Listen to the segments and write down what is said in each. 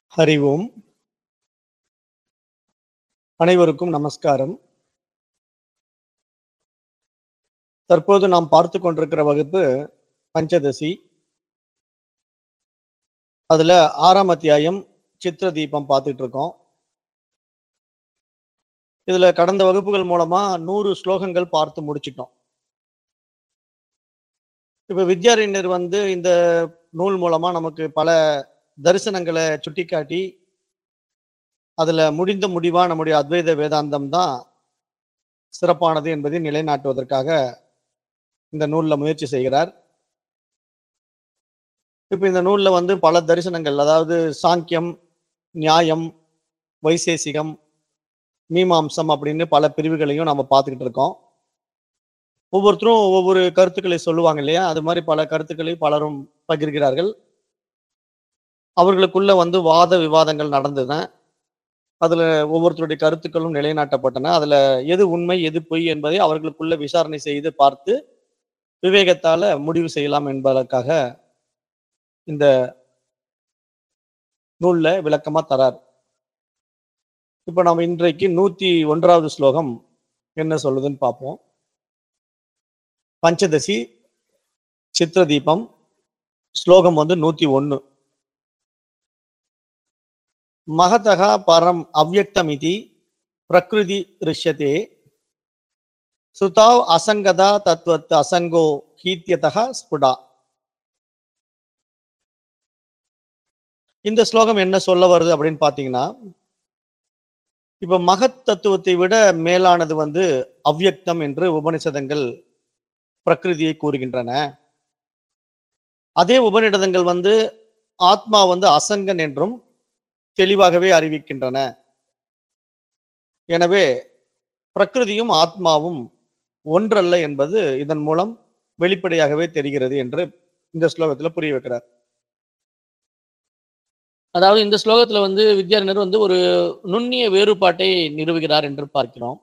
ஹரி ஓம் அனைவருக்கும் நமஸ்காரம் தற்போது நாம் பார்த்து கொண்டிருக்கிற வகுப்பு பஞ்சதசி அதுல ஆறாம் அத்தியாயம் சித்திர தீபம் பார்த்துட்டு இருக்கோம் இதுல கடந்த வகுப்புகள் மூலமா நூறு ஸ்லோகங்கள் பார்த்து முடிச்சிட்டோம் இப்ப வித்யாரண்யர் வந்து இந்த நூல் மூலமா நமக்கு பல தரிசனங்களை சுட்டிக்காட்டி அதுல முடிந்த முடிவா நம்முடைய அத்வைத வேதாந்தம் தான் சிறப்பானது என்பதை நிலைநாட்டுவதற்காக இந்த நூல்ல முயற்சி செய்கிறார் இப்ப இந்த நூல்ல வந்து பல தரிசனங்கள் அதாவது சாங்கியம் நியாயம் வைசேசிகம் மீமாம்சம் அப்படின்னு பல பிரிவுகளையும் நம்ம பார்த்துக்கிட்டு இருக்கோம் ஒவ்வொருத்தரும் ஒவ்வொரு கருத்துக்களை சொல்லுவாங்க இல்லையா அது மாதிரி பல கருத்துக்களை பலரும் பகிர்கிறார்கள் அவர்களுக்குள்ள வந்து வாத விவாதங்கள் நடந்தன அதுல ஒவ்வொருத்தருடைய கருத்துக்களும் நிலைநாட்டப்பட்டன அதுல எது உண்மை எது பொய் என்பதை அவர்களுக்குள்ள விசாரணை செய்து பார்த்து விவேகத்தால முடிவு செய்யலாம் என்பதற்காக இந்த நூல்ல விளக்கமா தரார் இப்ப நம்ம இன்றைக்கு நூத்தி ஒன்றாவது ஸ்லோகம் என்ன சொல்லுதுன்னு பார்ப்போம் பஞ்சதசி சித்திர தீபம் ஸ்லோகம் வந்து நூத்தி ஒன்னு மகதக பரம் அவ்வக்தமிதி பிரகிருதி ரிஷ்யதே சுதாவ் அசங்கதா தத்துவத் அசங்கோ ஹீத்தியதக ஸ்புடா இந்த ஸ்லோகம் என்ன சொல்ல வருது அப்படின்னு பாத்தீங்கன்னா இப்ப மகத் தத்துவத்தை விட மேலானது வந்து அவ்யக்தம் என்று உபனிஷதங்கள் பிரகிருதியை கூறுகின்றன அதே உபநிடதங்கள் வந்து ஆத்மா வந்து அசங்கன் என்றும் தெளிவாகவே அறிவிக்கின்றன எனவே பிரகிருதியும் ஆத்மாவும் ஒன்றல்ல என்பது இதன் மூலம் வெளிப்படையாகவே தெரிகிறது என்று இந்த ஸ்லோகத்துல புரிய வைக்கிறார் அதாவது இந்த ஸ்லோகத்துல வந்து வித்யாரண்யர் வந்து ஒரு நுண்ணிய வேறுபாட்டை நிறுவுகிறார் என்று பார்க்கிறோம்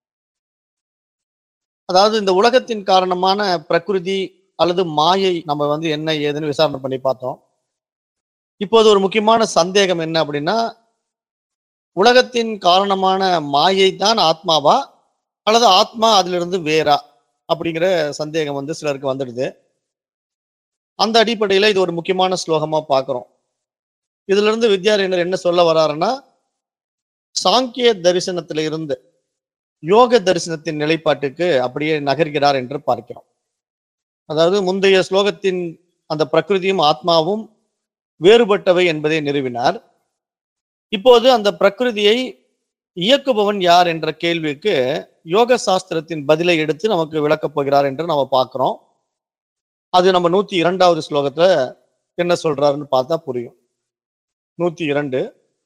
அதாவது இந்த உலகத்தின் காரணமான பிரகிருதி அல்லது மாயை நம்ம வந்து என்ன ஏதுன்னு விசாரணை பண்ணி பார்த்தோம் இப்போது ஒரு முக்கியமான சந்தேகம் என்ன அப்படின்னா உலகத்தின் காரணமான மாயை தான் ஆத்மாவா அல்லது ஆத்மா அதிலிருந்து வேறா அப்படிங்கிற சந்தேகம் வந்து சிலருக்கு வந்துடுது அந்த அடிப்படையில இது ஒரு முக்கியமான ஸ்லோகமா பார்க்கிறோம் இதுல இருந்து வித்யாரண்யர் என்ன சொல்ல வர்றாருன்னா சாங்கிய தரிசனத்தில இருந்து யோக தரிசனத்தின் நிலைப்பாட்டுக்கு அப்படியே நகர்கிறார் என்று பார்க்கிறோம் அதாவது முந்தைய ஸ்லோகத்தின் அந்த பிரகிருதியும் ஆத்மாவும் வேறுபட்டவை என்பதை நிறுவினார் இப்போது அந்த பிரகிருதியை இயக்குபவன் யார் என்ற கேள்விக்கு யோக சாஸ்திரத்தின் பதிலை எடுத்து நமக்கு விளக்கப் போகிறார் என்று நம்ம பார்க்கிறோம் அது நம்ம நூத்தி இரண்டாவது ஸ்லோகத்துல என்ன சொல்றாருன்னு பார்த்தா புரியும் நூத்தி இரண்டு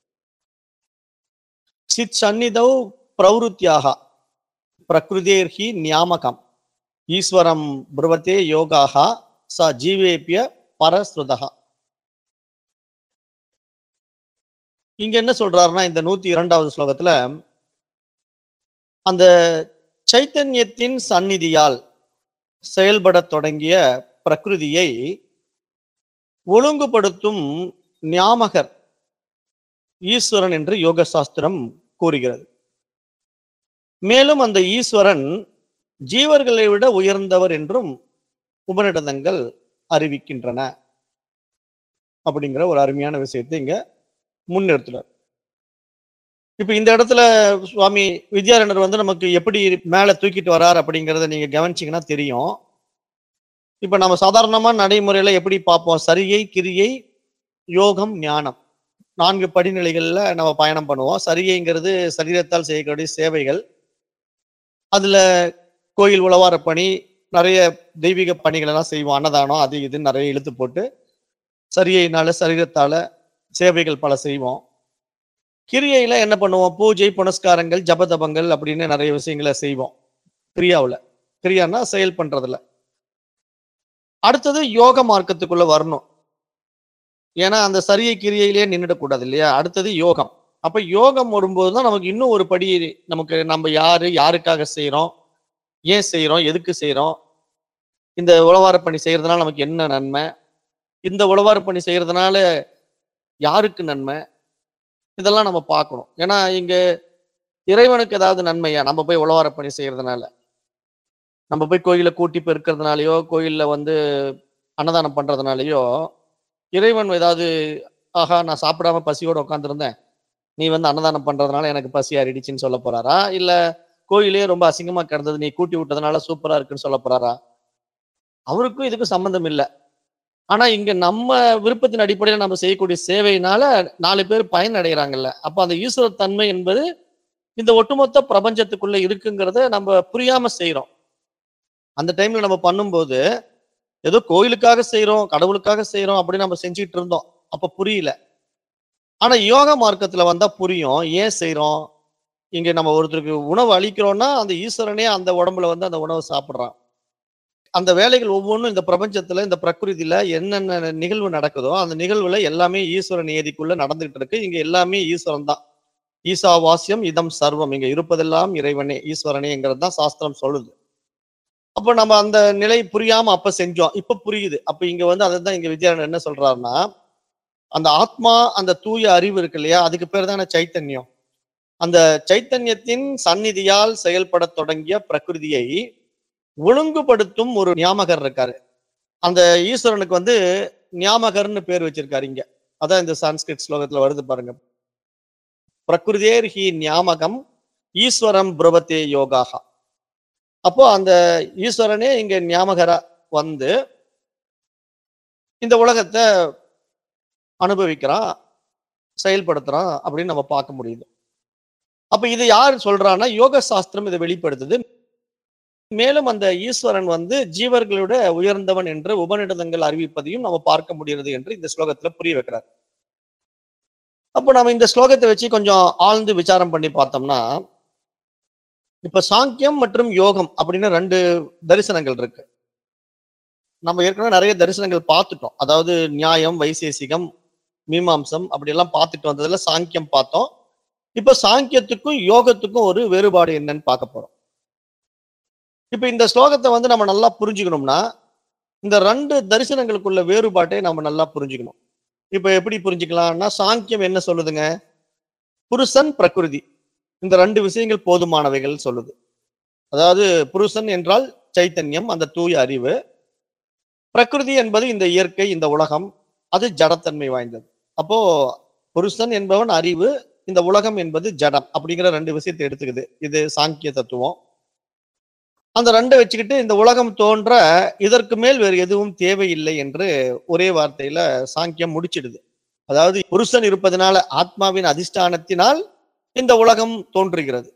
சித் சந்நிதௌ பிரவருத்தியாக பிரகிருதேர்ஹி நியாமகம் ஈஸ்வரம் பிரவத்தே யோகாக ச ஜீவேபிய பரஸ்ருதகா இங்க என்ன சொல்றாருன்னா இந்த நூத்தி இரண்டாவது ஸ்லோகத்துல அந்த சைத்தன்யத்தின் சந்நிதியால் செயல்படத் தொடங்கிய பிரகிருதியை ஒழுங்குபடுத்தும் ஞாமகர் ஈஸ்வரன் என்று யோக சாஸ்திரம் கூறுகிறது மேலும் அந்த ஈஸ்வரன் ஜீவர்களை விட உயர்ந்தவர் என்றும் உபநிடதங்கள் அறிவிக்கின்றன அப்படிங்கிற ஒரு அருமையான விஷயத்தை இங்க முன்னிறுத்துறார் இப்ப இந்த இடத்துல சுவாமி வித்யாரண்யர் வந்து நமக்கு எப்படி மேல தூக்கிட்டு வரார் அப்படிங்கிறத நீங்க கவனிச்சீங்கன்னா தெரியும் இப்ப நம்ம சாதாரணமா நடைமுறையில எப்படி பார்ப்போம் சரியை கிரியை யோகம் ஞானம் நான்கு படிநிலைகள்ல நம்ம பயணம் பண்ணுவோம் சரிகைங்கிறது சரீரத்தால் செய்யக்கூடிய சேவைகள் அதுல கோயில் உழவார பணி நிறைய தெய்வீக பணிகள் எல்லாம் செய்வோம் அன்னதானம் அது இது நிறைய இழுத்து போட்டு சரியைனால சரீரத்தால சேவைகள் பல செய்வோம் கிரியையில என்ன பண்ணுவோம் பூஜை புனஸ்காரங்கள் ஜபதபங்கள் அப்படின்னு நிறைய விஷயங்களை செய்வோம் கிரியாவில் கிரியான்னா செயல் பண்றதுல அடுத்தது யோக மார்க்கத்துக்குள்ள வரணும் ஏன்னா அந்த சரியை கிரியையிலேயே நின்றுடக்கூடாது இல்லையா அடுத்தது யோகம் அப்ப யோகம் வரும்போது தான் நமக்கு இன்னும் ஒரு படி நமக்கு நம்ம யாரு யாருக்காக செய்யறோம் ஏன் செய்யறோம் எதுக்கு செய்யறோம் இந்த உழவார பணி செய்யறதுனால நமக்கு என்ன நன்மை இந்த உழவார பணி செய்யறதுனால யாருக்கு நன்மை இதெல்லாம் நம்ம பார்க்கணும் ஏன்னா இங்க இறைவனுக்கு ஏதாவது நன்மையா நம்ம போய் உழவார பணி செய்யறதுனால நம்ம போய் கோயிலை கூட்டி பெருக்கிறதுனாலயோ கோயில்ல வந்து அன்னதானம் பண்றதுனாலயோ இறைவன் ஏதாவது ஆஹா நான் சாப்பிடாம பசியோட உட்காந்துருந்தேன் நீ வந்து அன்னதானம் பண்றதுனால எனக்கு பசி அறிடிச்சுன்னு சொல்ல போறாரா இல்ல கோயிலே ரொம்ப அசிங்கமா கிடந்தது நீ கூட்டி விட்டதுனால சூப்பரா இருக்குன்னு சொல்ல போறாரா அவருக்கும் இதுக்கும் சம்பந்தம் இல்லை ஆனா இங்க நம்ம விருப்பத்தின் அடிப்படையில் நம்ம செய்யக்கூடிய சேவையினால நாலு பேர் பயன் அடைகிறாங்கல்ல அப்ப அந்த ஈஸ்வர தன்மை என்பது இந்த ஒட்டுமொத்த பிரபஞ்சத்துக்குள்ள இருக்குங்கிறத நம்ம புரியாம செய்றோம் அந்த டைம்ல நம்ம பண்ணும்போது ஏதோ கோயிலுக்காக செய்றோம் கடவுளுக்காக செய்றோம் அப்படின்னு நம்ம செஞ்சுட்டு இருந்தோம் அப்ப புரியல ஆனா யோகா மார்க்கத்துல வந்தா புரியும் ஏன் செய்றோம் இங்க நம்ம ஒருத்தருக்கு உணவு அளிக்கிறோம்னா அந்த ஈஸ்வரனே அந்த உடம்புல வந்து அந்த உணவை சாப்பிடுறான் அந்த வேலைகள் ஒவ்வொன்றும் இந்த பிரபஞ்சத்துல இந்த பிரகிருதியில என்னென்ன நிகழ்வு நடக்குதோ அந்த நிகழ்வுல எல்லாமே ஈஸ்வர நியதிக்குள்ள நடந்துகிட்டு இருக்கு இங்க எல்லாமே ஈஸ்வரன் தான் ஈசாவாஸ்யம் இதம் சர்வம் இங்க இருப்பதெல்லாம் இறைவனே ஈஸ்வரனேங்கிறது தான் சாஸ்திரம் சொல்லுது அப்ப நம்ம அந்த நிலை புரியாம அப்ப செஞ்சோம் இப்ப புரியுது அப்ப இங்க வந்து அதுதான் இங்க வித்யாரண்யர் என்ன சொல்றாருன்னா அந்த ஆத்மா அந்த தூய அறிவு இருக்கு இல்லையா அதுக்கு பேர் தானே சைத்தன்யம் அந்த சைத்தன்யத்தின் சந்நிதியால் செயல்படத் தொடங்கிய பிரகிருதியை ஒழுங்குபடுத்தும் ஒரு ஞாமகர் இருக்காரு அந்த ஈஸ்வரனுக்கு வந்து ஞாமகர்னு பேர் வச்சிருக்காரு இங்க அதான் இந்த சான்ஸ்கிரிட் ஸ்லோகத்துல வருது பாருங்க பிரகிருதேர் ஹி ஞாமகம் ஈஸ்வரம் புரவத்தே யோகாகா அப்போ அந்த ஈஸ்வரனே இங்க ஞாமகரா வந்து இந்த உலகத்தை அனுபவிக்கிறான் செயல்படுத்துறான் அப்படின்னு நம்ம பார்க்க முடியுது அப்ப இது யார் சொல்றான்னா யோக சாஸ்திரம் இதை வெளிப்படுத்துது மேலும் அந்த ஈஸ்வரன் வந்து ஜீவர்களோட உயர்ந்தவன் என்று உபநிடதங்கள் அறிவிப்பதையும் நம்ம பார்க்க முடிகிறது என்று இந்த ஸ்லோகத்துல புரிய வைக்கிறார் அப்போ நம்ம இந்த ஸ்லோகத்தை வச்சு கொஞ்சம் ஆழ்ந்து விசாரம் பண்ணி பார்த்தோம்னா இப்ப சாங்கியம் மற்றும் யோகம் அப்படின்னு ரெண்டு தரிசனங்கள் இருக்கு நம்ம ஏற்கனவே நிறைய தரிசனங்கள் பார்த்துட்டோம் அதாவது நியாயம் வைசேசிகம் மீமாம்சம் அப்படி எல்லாம் பார்த்துட்டு வந்ததுல சாங்கியம் பார்த்தோம் இப்ப சாங்கியத்துக்கும் யோகத்துக்கும் ஒரு வேறுபாடு என்னன்னு பார்க்க போறோம் இப்ப இந்த ஸ்லோகத்தை வந்து நம்ம நல்லா புரிஞ்சுக்கணும்னா இந்த ரெண்டு தரிசனங்களுக்குள்ள வேறுபாட்டை நம்ம நல்லா புரிஞ்சுக்கணும் இப்ப எப்படி புரிஞ்சுக்கலாம்னா சாங்கியம் என்ன சொல்லுதுங்க புருஷன் பிரகிருதி இந்த ரெண்டு விஷயங்கள் போதுமானவைகள் சொல்லுது அதாவது புருஷன் என்றால் சைத்தன்யம் அந்த தூய அறிவு பிரகிருதி என்பது இந்த இயற்கை இந்த உலகம் அது ஜடத்தன்மை வாய்ந்தது அப்போ புருஷன் என்பவன் அறிவு இந்த உலகம் என்பது ஜடம் அப்படிங்கிற ரெண்டு விஷயத்தை எடுத்துக்குது இது சாங்கிய தத்துவம் அந்த ரெண்டை வச்சுக்கிட்டு இந்த உலகம் தோன்ற இதற்கு மேல் வேறு எதுவும் தேவையில்லை என்று ஒரே வார்த்தையில சாங்கியம் முடிச்சிடுது அதாவது புருஷன் இருப்பதனால ஆத்மாவின் அதிஷ்டானத்தினால் இந்த உலகம் தோன்றுகிறது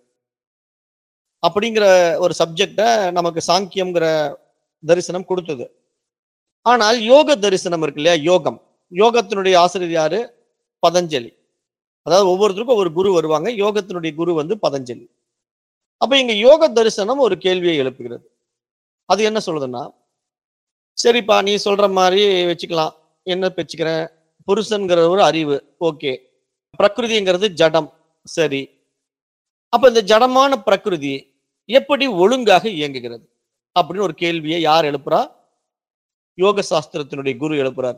அப்படிங்கிற ஒரு சப்ஜெக்ட நமக்கு சாங்கியம்ங்கிற தரிசனம் கொடுத்தது ஆனால் யோக தரிசனம் இருக்கு இல்லையா யோகம் யோகத்தினுடைய ஆசிரியர் யாரு பதஞ்சலி அதாவது ஒவ்வொருத்தருக்கும் ஒரு குரு வருவாங்க யோகத்தினுடைய குரு வந்து பதஞ்சலி அப்ப இங்க யோக தரிசனம் ஒரு கேள்வியை எழுப்புகிறது அது என்ன சொல்லுதுன்னா சரிப்பா நீ சொல்ற மாதிரி வச்சுக்கலாம் என்ன வச்சுக்கிறேன் புருஷன்கிற ஒரு அறிவு ஓகே பிரகிருதிங்கிறது ஜடம் சரி அப்ப இந்த ஜடமான பிரகிருதி எப்படி ஒழுங்காக இயங்குகிறது அப்படின்னு ஒரு கேள்வியை யார் எழுப்புறா யோக சாஸ்திரத்தினுடைய குரு எழுப்புறார்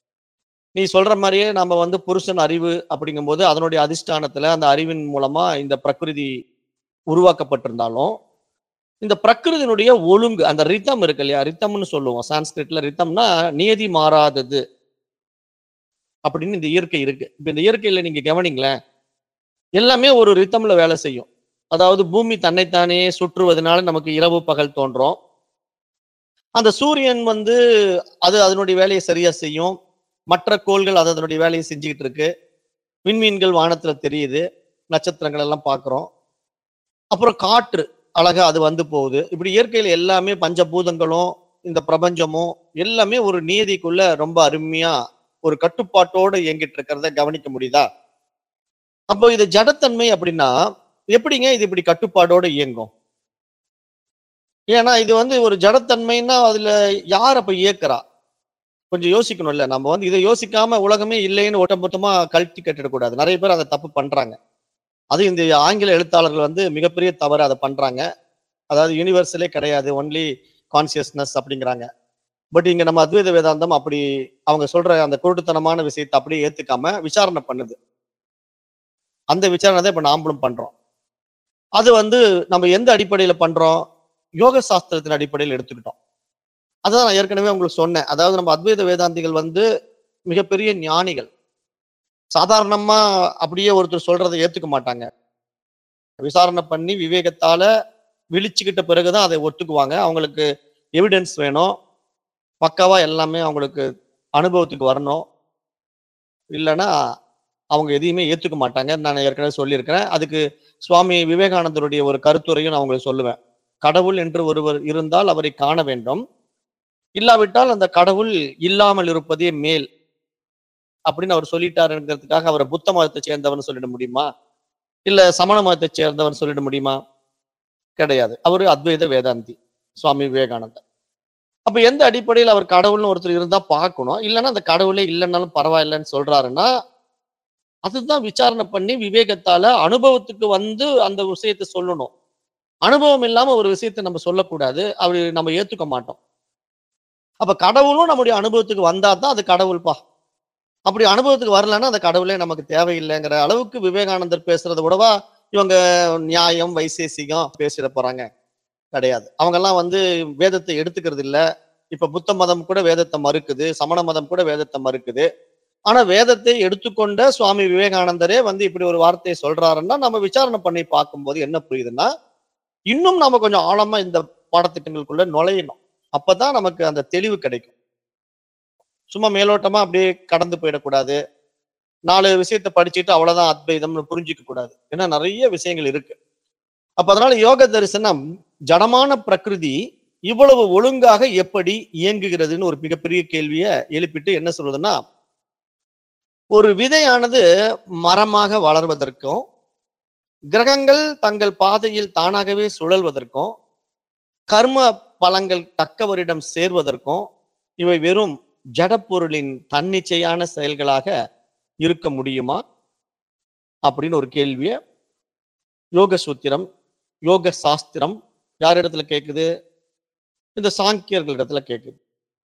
நீ சொல்ற மாதிரியே நம்ம வந்து புருஷன் அறிவு அப்படிங்கும்போது அதனுடைய அதிஷ்டானத்துல அந்த அறிவின் மூலமா இந்த பிரகிருதி உருவாக்கப்பட்டிருந்தாலும் இந்த பிரகிருதினுடைய ஒழுங்கு அந்த ரித்தம் இருக்கு இல்லையா ரித்தம்னு சொல்லுவோம் சான்ஸ்கிரிட்ல ரித்தம்னா நியதி மாறாதது அப்படின்னு இந்த இயற்கை இருக்கு இப்ப இந்த இயற்கையில நீங்க கவனிங்களேன் எல்லாமே ஒரு ரித்தம்ல வேலை செய்யும் அதாவது பூமி தன்னைத்தானே சுற்றுவதனால நமக்கு இரவு பகல் தோன்றும் அந்த சூரியன் வந்து அது அதனுடைய வேலையை சரியா செய்யும் மற்ற கோள்கள் அது அதனுடைய வேலையை செஞ்சுக்கிட்டு இருக்கு விண்மீன்கள் வானத்துல தெரியுது நட்சத்திரங்கள் எல்லாம் பார்க்குறோம் அப்புறம் காற்று அழகா அது வந்து போகுது இப்படி இயற்கையில எல்லாமே பஞ்சபூதங்களும் இந்த பிரபஞ்சமும் எல்லாமே ஒரு நீதிக்குள்ள ரொம்ப அருமையா ஒரு கட்டுப்பாட்டோட இயங்கிட்டு இருக்கிறத கவனிக்க முடியுதா அப்போ இது ஜடத்தன்மை அப்படின்னா எப்படிங்க இது இப்படி கட்டுப்பாடோட இயங்கும் ஏன்னா இது வந்து ஒரு ஜடத்தன்மைன்னா அதுல யார் அப்ப இயக்குறா கொஞ்சம் யோசிக்கணும்ல நம்ம வந்து இதை யோசிக்காம உலகமே இல்லைன்னு ஒட்டமொத்தமா கழட்டி கட்டிடக்கூடாது நிறைய பேர் அதை தப்பு பண்றாங்க அது இந்த ஆங்கில எழுத்தாளர்கள் வந்து மிகப்பெரிய தவறு அதை பண்றாங்க அதாவது யூனிவர்சலே கிடையாது ஒன்லி கான்சியஸ்னஸ் அப்படிங்கிறாங்க பட் இங்க நம்ம அத்வைத வேதாந்தம் அப்படி அவங்க சொல்ற அந்த குருட்டுத்தனமான விஷயத்தை அப்படியே ஏத்துக்காம விசாரணை பண்ணுது அந்த விசாரணை தான் இப்ப நாமளும் பண்றோம் அது வந்து நம்ம எந்த அடிப்படையில பண்றோம் யோக சாஸ்திரத்தின் அடிப்படையில் எடுத்துக்கிட்டோம் அதான் நான் ஏற்கனவே உங்களுக்கு சொன்னேன் அதாவது நம்ம அத்வைத வேதாந்திகள் வந்து மிகப்பெரிய ஞானிகள் சாதாரணமா அப்படியே ஒருத்தர் சொல்றதை ஏத்துக்க மாட்டாங்க விசாரணை பண்ணி விவேகத்தால விழிச்சுக்கிட்ட பிறகுதான் அதை ஒத்துக்குவாங்க அவங்களுக்கு எவிடன்ஸ் வேணும் பக்காவா எல்லாமே அவங்களுக்கு அனுபவத்துக்கு வரணும் இல்லைன்னா அவங்க எதையுமே ஏத்துக்க மாட்டாங்க நான் ஏற்கனவே சொல்லியிருக்கிறேன் அதுக்கு சுவாமி விவேகானந்தருடைய ஒரு கருத்துரையும் நான் உங்களுக்கு சொல்லுவேன் கடவுள் என்று ஒருவர் இருந்தால் அவரை காண வேண்டும் இல்லாவிட்டால் அந்த கடவுள் இல்லாமல் இருப்பதே மேல் அப்படின்னு அவர் சொல்லிட்டாருங்கிறதுக்காக அவரை புத்த மதத்தை சேர்ந்தவர்னு சொல்லிட முடியுமா இல்ல சமண மதத்தை சேர்ந்தவன் சொல்லிட முடியுமா கிடையாது அவரு அத்வைத வேதாந்தி சுவாமி விவேகானந்தர் அப்ப எந்த அடிப்படையில் அவர் கடவுள்னு ஒருத்தர் இருந்தா பார்க்கணும் இல்லைன்னா அந்த கடவுளே இல்லைன்னாலும் பரவாயில்லைன்னு சொல்றாருன்னா அதுதான் விசாரணை பண்ணி விவேகத்தால அனுபவத்துக்கு வந்து அந்த விஷயத்தை சொல்லணும் அனுபவம் இல்லாம ஒரு விஷயத்தை நம்ம சொல்லக்கூடாது அவர் நம்ம ஏத்துக்க மாட்டோம் அப்ப கடவுளும் நம்முடைய அனுபவத்துக்கு வந்தா தான் அது கடவுள்பா அப்படி அனுபவத்துக்கு வரலன்னா அந்த கடவுளே நமக்கு தேவையில்லைங்கிற அளவுக்கு விவேகானந்தர் பேசுறத விடவா இவங்க நியாயம் வைசேசிகம் பேசிட போறாங்க கிடையாது அவங்க எல்லாம் வந்து வேதத்தை எடுத்துக்கிறது இல்ல இப்ப புத்த மதம் கூட வேதத்தை மறுக்குது சமண மதம் கூட வேதத்தை மறுக்குது ஆனா வேதத்தை எடுத்துக்கொண்ட சுவாமி விவேகானந்தரே வந்து இப்படி ஒரு வார்த்தையை சொல்றாருன்னா நம்ம விசாரணை பண்ணி பார்க்கும்போது என்ன புரியுதுன்னா இன்னும் நாம கொஞ்சம் ஆழமா இந்த பாடத்திட்டங்களுக்குள்ள நுழையணும் அப்பதான் நமக்கு அந்த தெளிவு கிடைக்கும் சும்மா மேலோட்டமா அப்படியே கடந்து போயிடக்கூடாது நாலு விஷயத்த படிச்சுட்டு அவ்வளவுதான் அத்வைதம்னு புரிஞ்சுக்க கூடாது ஏன்னா நிறைய விஷயங்கள் இருக்கு அப்ப அதனால யோக தரிசனம் ஜடமான பிரகிருதி இவ்வளவு ஒழுங்காக எப்படி இயங்குகிறதுன்னு ஒரு மிகப்பெரிய கேள்வியை எழுப்பிட்டு என்ன சொல்றதுன்னா ஒரு விதையானது மரமாக வளர்வதற்கும் கிரகங்கள் தங்கள் பாதையில் தானாகவே சுழல்வதற்கும் கர்ம பலங்கள் தக்கவரிடம் சேர்வதற்கும் இவை வெறும் ஜடப்பொருளின் தன்னிச்சையான செயல்களாக இருக்க முடியுமா அப்படின்னு ஒரு கேள்விய யோக சூத்திரம் யோக சாஸ்திரம் யார் இடத்துல கேக்குது இந்த சாங்கியர்கள் இடத்துல கேக்குது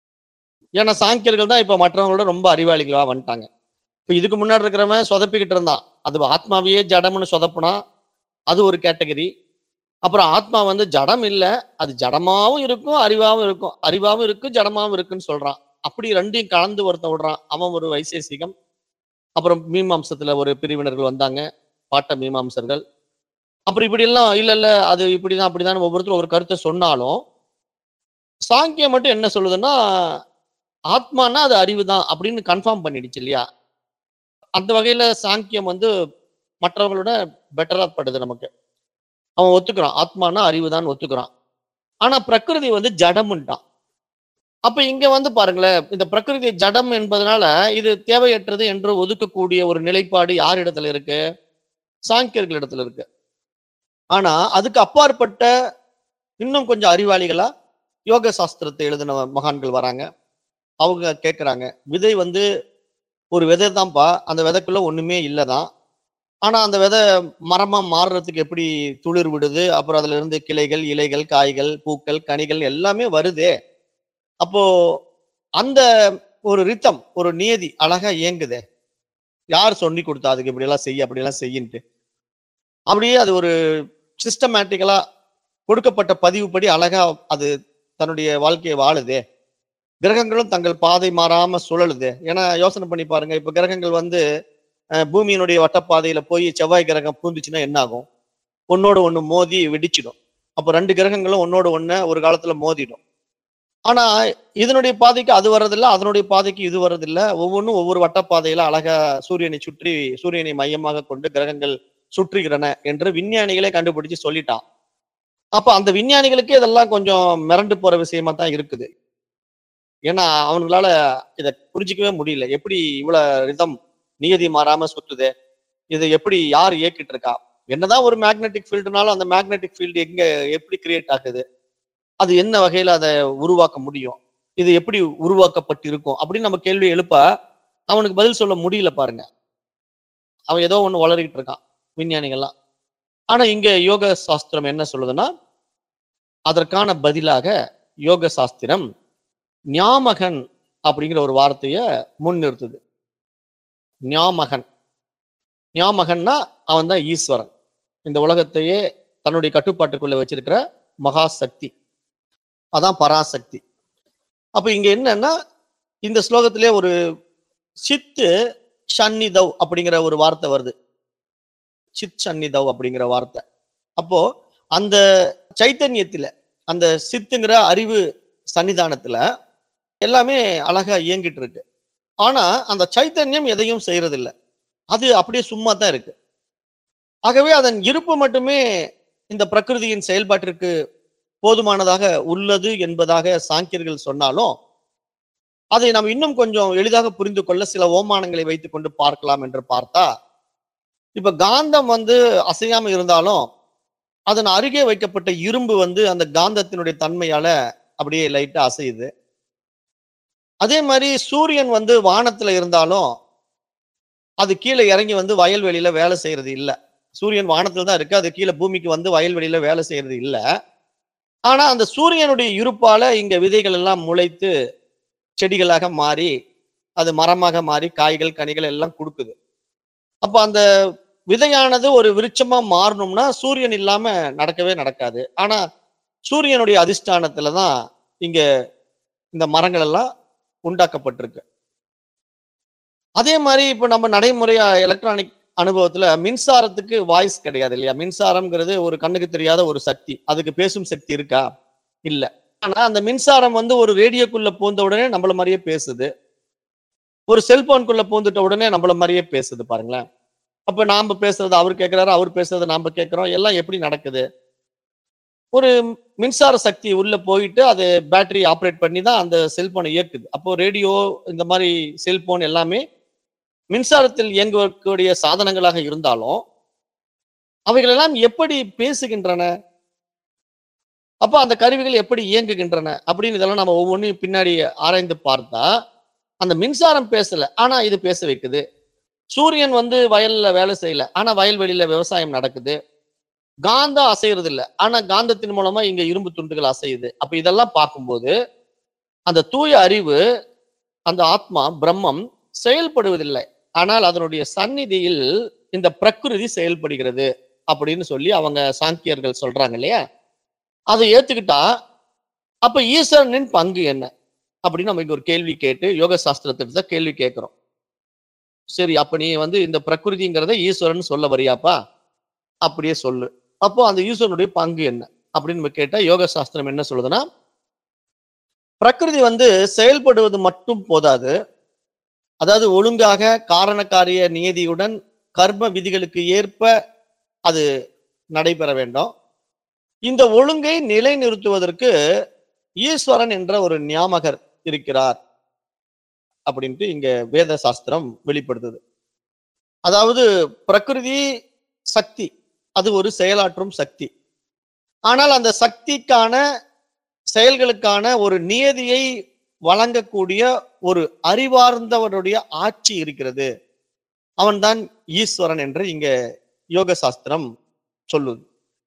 ஏன்னா சாங்கியர்கள் தான் இப்ப மற்றவங்களோட ரொம்ப அறிவாளிகளா வந்துட்டாங்க இப்ப இதுக்கு முன்னாடி இருக்கிறவன் சொதப்பிக்கிட்டு இருந்தான் அது ஆத்மாவையே ஜடம்னு சொதப்புனா அது ஒரு கேட்டகரி அப்புறம் ஆத்மா வந்து ஜடம் இல்லை அது ஜடமாவும் இருக்கும் அறிவாவும் இருக்கும் அறிவாவும் இருக்கு ஜடமாவும் இருக்குன்னு சொல்றான் அப்படி ரெண்டையும் கலந்து ஒருத்தன் விடுறான் அவன் ஒரு வைசேசிகம் அப்புறம் மீமாம்சத்துல ஒரு பிரிவினர்கள் வந்தாங்க பாட்ட மீமாம்சர்கள் அப்புறம் இப்படி எல்லாம் இல்ல இல்ல அது இப்படிதான் அப்படிதான் ஒவ்வொருத்தரும் ஒரு கருத்தை சொன்னாலும் சாங்கியம் மட்டும் என்ன சொல்லுதுன்னா ஆத்மானா அது அறிவு தான் அப்படின்னு கன்ஃபார்ம் பண்ணிடுச்சு இல்லையா அந்த வகையில சாங்கியம் வந்து மற்றவங்களோட பெட்டரா படுது நமக்கு அவன் ஒத்துக்கிறான் ஆத்மானா அறிவு தான் ஒத்துக்கிறான் ஆனா பிரகிருதி வந்து ஜடம்ன்ட்டான் அப்ப இங்க வந்து பாருங்களேன் இந்த பிரகிருதி ஜடம் என்பதனால இது தேவையற்றது என்று ஒதுக்கக்கூடிய ஒரு நிலைப்பாடு யார் இடத்துல இருக்கு சாங்கியர்கள் இடத்துல இருக்கு ஆனா அதுக்கு அப்பாற்பட்ட இன்னும் கொஞ்சம் அறிவாளிகளா யோக சாஸ்திரத்தை எழுதின மகான்கள் வராங்க அவங்க கேட்குறாங்க விதை வந்து ஒரு விதை தான்ப்பா அந்த விதைக்குள்ள ஒண்ணுமே இல்லைதான் ஆனா அந்த விதை மரமா மாறுறதுக்கு எப்படி துளிர் விடுது அப்புறம் அதுல இருந்து கிளைகள் இலைகள் காய்கள் பூக்கள் கனிகள் எல்லாமே வருதே அப்போ அந்த ஒரு ரித்தம் ஒரு நியதி அழகா இயங்குதே யார் சொல்லி கொடுத்தா அதுக்கு இப்படி எல்லாம் செய்ய அப்படி எல்லாம் செய்யின்ட்டு அப்படியே அது ஒரு சிஸ்டமேட்டிக்கலா கொடுக்கப்பட்ட பதிவுப்படி அழகா அது தன்னுடைய வாழ்க்கையை வாழுதே கிரகங்களும் தங்கள் பாதை மாறாம சுழலுது ஏன்னா யோசனை பண்ணி பாருங்க இப்ப கிரகங்கள் வந்து அஹ், பூமியினுடைய வட்டப்பாதையில போய் செவ்வாய் கிரகம் பூந்துச்சுன்னா என்ன ஆகும் ஒன்னோட ஒண்ணு மோதி வெடிச்சிடும் அப்போ ரெண்டு கிரகங்களும் ஒன்னோட ஒண்ணு ஒரு காலத்துல மோதிடும் ஆனா இதனுடைய பாதைக்கு அது வர்றதில்ல அதனுடைய பாதைக்கு இது வர்றதில்ல ஒவ்வொன்றும் ஒவ்வொரு வட்டப்பாதையில அழகா சூரியனை சுற்றி சூரியனை மையமாக கொண்டு கிரகங்கள் சுற்றுகிறன என்று விஞ்ஞானிகளே கண்டுபிடிச்சு சொல்லிட்டான் அப்ப அந்த விஞ்ஞானிகளுக்கு இதெல்லாம் கொஞ்சம் மிரண்டு போற விஷயமா தான் இருக்குது ஏன்னா அவங்களால இதை புரிஞ்சிக்கவே முடியல எப்படி இவ்வளவு ரிதம் நியதி மாறாம சுத்துது இதை எப்படி யார் இயக்கிட்டு இருக்கா என்னதான் ஒரு மேக்னெட்டிக் ஃபீல்டுனாலும் அந்த மேக்னெட்டிக் ஃபீல்டு எங்க எப்படி கிரியேட் ஆகுது அது என்ன வகையில அதை உருவாக்க முடியும் இது எப்படி உருவாக்கப்பட்டு இருக்கும் அப்படின்னு நம்ம கேள்வி எழுப்ப அவனுக்கு பதில் சொல்ல முடியல பாருங்க அவன் ஏதோ ஒண்ணு வளரிக்கிட்டு இருக்கான் விஞ்ஞானிகள்லாம் ஆனா இங்க யோக சாஸ்திரம் என்ன சொல்லுதுன்னா அதற்கான பதிலாக யோக சாஸ்திரம் ஞாமகன் அப்படிங்கிற ஒரு வார்த்தைய முன்னிறுத்துது ஞாமகன் ஞாமகன்னா அவன் தான் ஈஸ்வரன் இந்த உலகத்தையே தன்னுடைய கட்டுப்பாட்டுக்குள்ள வச்சிருக்கிற மகா சக்தி அதான் பராசக்தி அப்ப இங்க என்னன்னா இந்த ஸ்லோகத்திலே ஒரு சித்து சன்னிதவ் அப்படிங்கிற ஒரு வார்த்தை வருது சித் சன்னிதவ் அப்படிங்கிற வார்த்தை அப்போ அந்த சைத்தன்யத்துல அந்த சித்துங்கிற அறிவு சன்னிதானத்துல எல்லாமே அழகா இயங்கிட்டு இருக்கு ஆனா அந்த சைத்தன்யம் எதையும் செய்யறதில்ல அது அப்படியே சும்மா தான் இருக்கு ஆகவே அதன் இருப்பு மட்டுமே இந்த பிரகிருதியின் செயல்பாட்டிற்கு போதுமானதாக உள்ளது என்பதாக சாங்கியர்கள் சொன்னாலும் அதை நாம் இன்னும் கொஞ்சம் எளிதாக புரிந்து கொள்ள சில ஓமானங்களை வைத்துக் கொண்டு பார்க்கலாம் என்று பார்த்தா இப்ப காந்தம் வந்து அசையாம இருந்தாலும் அதன் அருகே வைக்கப்பட்ட இரும்பு வந்து அந்த காந்தத்தினுடைய தன்மையால அப்படியே லைட்டா அசையுது அதே மாதிரி சூரியன் வந்து வானத்துல இருந்தாலும் அது கீழே இறங்கி வந்து வயல்வெளியில வேலை செய்யறது இல்ல சூரியன் வானத்துல தான் இருக்கு அது கீழே பூமிக்கு வந்து வயல்வெளியில வேலை செய்யறது இல்ல ஆனா அந்த சூரியனுடைய இருப்பால இங்க விதைகள் எல்லாம் முளைத்து செடிகளாக மாறி அது மரமாக மாறி காய்கள் கனிகள் எல்லாம் கொடுக்குது அப்ப அந்த விதையானது ஒரு விருட்சமா மாறணும்னா சூரியன் இல்லாம நடக்கவே நடக்காது ஆனா சூரியனுடைய அதிஷ்டானத்துல தான் இங்க இந்த மரங்கள் எல்லாம் உண்டாக்கப்பட்டிருக்கு அதே மாதிரி இப்ப நம்ம நடைமுறையா எலக்ட்ரானிக் அனுபவத்துல மின்சாரத்துக்கு வாய்ஸ் கிடையாது இல்லையா மின்சாரம்ங்கிறது ஒரு கண்ணுக்கு தெரியாத ஒரு சக்தி அதுக்கு பேசும் சக்தி இருக்கா இல்ல ஆனா அந்த மின்சாரம் வந்து ஒரு ரேடியோக்குள்ள பூந்த உடனே நம்மள மாதிரியே பேசுது ஒரு செல்போனுக்குள்ள பூந்துட்ட உடனே நம்மள மாதிரியே பேசுது பாருங்களேன் அப்ப நாம பேசுறது அவர் கேட்கிறாரு அவர் பேசுறது நாம கேட்கிறோம் எல்லாம் எப்படி நடக்குது ஒரு மின்சார சக்தி உள்ள போயிட்டு அது பேட்டரி ஆப்ரேட் பண்ணி தான் அந்த செல்போனை இயக்குது அப்போ ரேடியோ இந்த மாதிரி செல்போன் எல்லாமே மின்சாரத்தில் இயங்கக்கூடிய சாதனங்களாக இருந்தாலும் அவைகள் எல்லாம் எப்படி பேசுகின்றன அப்ப அந்த கருவிகள் எப்படி இயங்குகின்றன அப்படின்னு இதெல்லாம் நம்ம ஒவ்வொன்றையும் பின்னாடி ஆராய்ந்து பார்த்தா அந்த மின்சாரம் பேசல ஆனா இது பேச வைக்குது சூரியன் வந்து வயல்ல வேலை செய்யல ஆனா வயல்வெளியில விவசாயம் நடக்குது காந்தம் அசைறது இல்ல ஆனா காந்தத்தின் மூலமா இங்க இரும்பு துண்டுகள் அசையுது அப்ப இதெல்லாம் பார்க்கும்போது அந்த தூய அறிவு அந்த ஆத்மா பிரம்மம் செயல்படுவதில்லை ஆனால் அதனுடைய சந்நிதியில் இந்த பிரகிருதி செயல்படுகிறது அப்படின்னு சொல்லி அவங்க சாங்கியர்கள் சொல்றாங்க இல்லையா அதை ஏத்துக்கிட்டா அப்ப ஈஸ்வரனின் பங்கு என்ன அப்படின்னு நம்ம இங்க ஒரு கேள்வி கேட்டு யோக சாஸ்திரத்திட்ட கேள்வி கேட்கிறோம் சரி அப்ப நீ வந்து இந்த பிரகிருதிங்கிறத ஈஸ்வரன் சொல்ல வரியாப்பா அப்படியே சொல்லு அப்போ அந்த ஈஸ்வரனுடைய பங்கு என்ன அப்படின்னு நம்ம கேட்டா யோக சாஸ்திரம் என்ன சொல்லுதுன்னா பிரகிருதி வந்து செயல்படுவது மட்டும் போதாது அதாவது ஒழுங்காக காரணக்காரிய நியதியுடன் கர்ம விதிகளுக்கு ஏற்ப அது நடைபெற வேண்டும் இந்த ஒழுங்கை நிலைநிறுத்துவதற்கு ஈஸ்வரன் என்ற ஒரு ஞாமகர் இருக்கிறார் அப்படின்ட்டு இங்க வேத சாஸ்திரம் வெளிப்படுத்துது அதாவது பிரகிருதி சக்தி அது ஒரு செயலாற்றும் சக்தி ஆனால் அந்த சக்திக்கான செயல்களுக்கான ஒரு நியதியை வழங்கக்கூடிய ஒரு அறிவார்ந்தவருடைய ஆட்சி இருக்கிறது அவன்தான் ஈஸ்வரன் என்று இங்க யோக சாஸ்திரம் சொல்லுது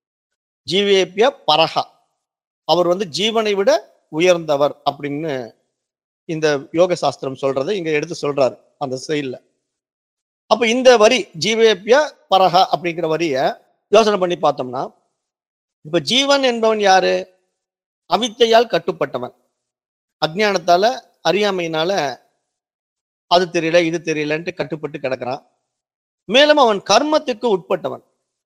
ஜீவேபிய பரஹா அவர் வந்து ஜீவனை விட உயர்ந்தவர் அப்படின்னு இந்த யோக சாஸ்திரம் சொல்றதை இங்க எடுத்து சொல்றாரு அந்த செயல்ல அப்ப இந்த வரி ஜீவேபிய பரஹா அப்படிங்கிற வரிய யோசனை பண்ணி பார்த்தோம்னா இப்ப ஜீவன் என்பவன் யாரு அவித்தையால் கட்டுப்பட்டவன் அஜ்ஞானத்தால அறியாமையினால அது தெரியல இது தெரியலன்ட்டு கட்டுப்பட்டு கிடக்குறான் மேலும் அவன் கர்மத்துக்கு உட்பட்டவன்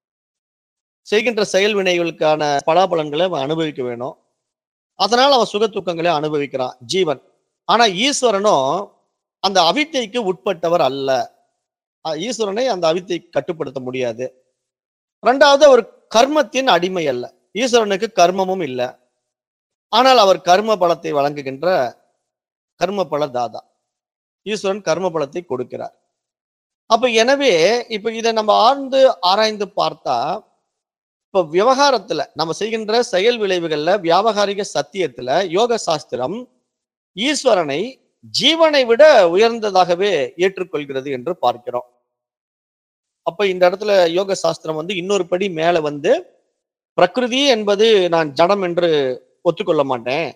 செய்கின்ற செயல் வினைகளுக்கான பலாபலன்களை அவன் அனுபவிக்க வேணும் அதனால அவன் சுக துக்கங்களை அனுபவிக்கிறான் ஜீவன் ஆனா ஈஸ்வரனும் அந்த அவித்தைக்கு உட்பட்டவர் அல்ல அஹ் ஈஸ்வரனை அந்த அவித்தை கட்டுப்படுத்த முடியாது ரெண்டாவது அவர் கர்மத்தின் அடிமை அல்ல ஈஸ்வரனுக்கு கர்மமும் இல்லை ஆனால் அவர் கர்ம பலத்தை வழங்குகின்ற கர்ம பல தாதா ஈஸ்வரன் கர்ம பலத்தை கொடுக்கிறார் அப்ப எனவே இப்ப இதை நம்ம ஆழ்ந்து ஆராய்ந்து பார்த்தா இப்ப விவகாரத்துல நம்ம செய்கின்ற செயல் விளைவுகள்ல வியாபகாரிக சத்தியத்துல யோக சாஸ்திரம் ஈஸ்வரனை ஜீவனை விட உயர்ந்ததாகவே ஏற்றுக்கொள்கிறது என்று பார்க்கிறோம் அப்ப இந்த இடத்துல யோக சாஸ்திரம் வந்து இன்னொரு படி மேல வந்து பிரகிருதி என்பது நான் ஜடம் என்று ஒத்துக்கொள்ள மாட்டேன்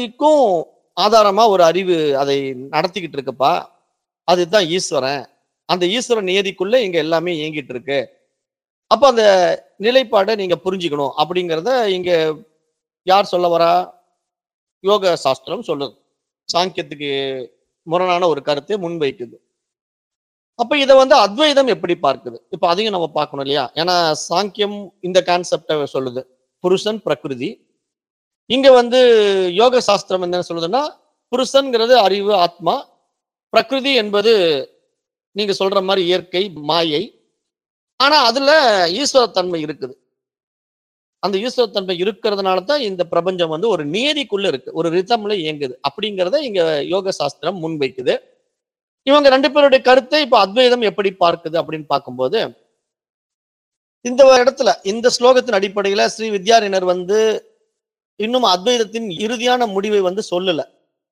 பிரகிருதிக்கும் ஆதாரமா ஒரு அறிவு அதை நடத்திக்கிட்டு இருக்குப்பா அதுதான் ஈஸ்வரன் அந்த ஈஸ்வர நியதிக்குள்ள இங்க எல்லாமே இயங்கிட்டு இருக்கு அப்ப அந்த நிலைப்பாடை நீங்க புரிஞ்சுக்கணும் அப்படிங்கிறத இங்க யார் சொல்ல வரா யோக சாஸ்திரம் சொல்லுது சாங்கியத்துக்கு முரணான ஒரு கருத்தை முன்வைக்குது அப்ப இதை வந்து அத்வைதம் எப்படி பார்க்குது இப்ப அதையும் நம்ம பார்க்கணும் இல்லையா ஏன்னா சாங்கியம் இந்த கான்செப்டை சொல்லுது புருஷன் பிரகிருதி இங்க வந்து யோக சாஸ்திரம் என்ன சொல்லுதுன்னா புருஷன்கிறது அறிவு ஆத்மா பிரகிருதி என்பது நீங்க சொல்ற மாதிரி இயற்கை மாயை ஆனா அதுல ஈஸ்வரத்தன்மை இருக்குது அந்த ஈஸ்வரத்தன்மை இருக்கிறதுனால தான் இந்த பிரபஞ்சம் வந்து ஒரு நியதிக்குள்ள இருக்கு ஒரு ரிதம்ல இயங்குது அப்படிங்கிறத இங்க யோக சாஸ்திரம் முன்வைக்குது இவங்க ரெண்டு பேருடைய கருத்தை இப்ப அத்வைதம் எப்படி பார்க்குது அப்படின்னு பார்க்கும்போது இந்த இடத்துல இந்த ஸ்லோகத்தின் அடிப்படையில ஸ்ரீ வித்யாரிணர் வந்து இன்னும் அத்வைதத்தின் இறுதியான முடிவை வந்து சொல்லல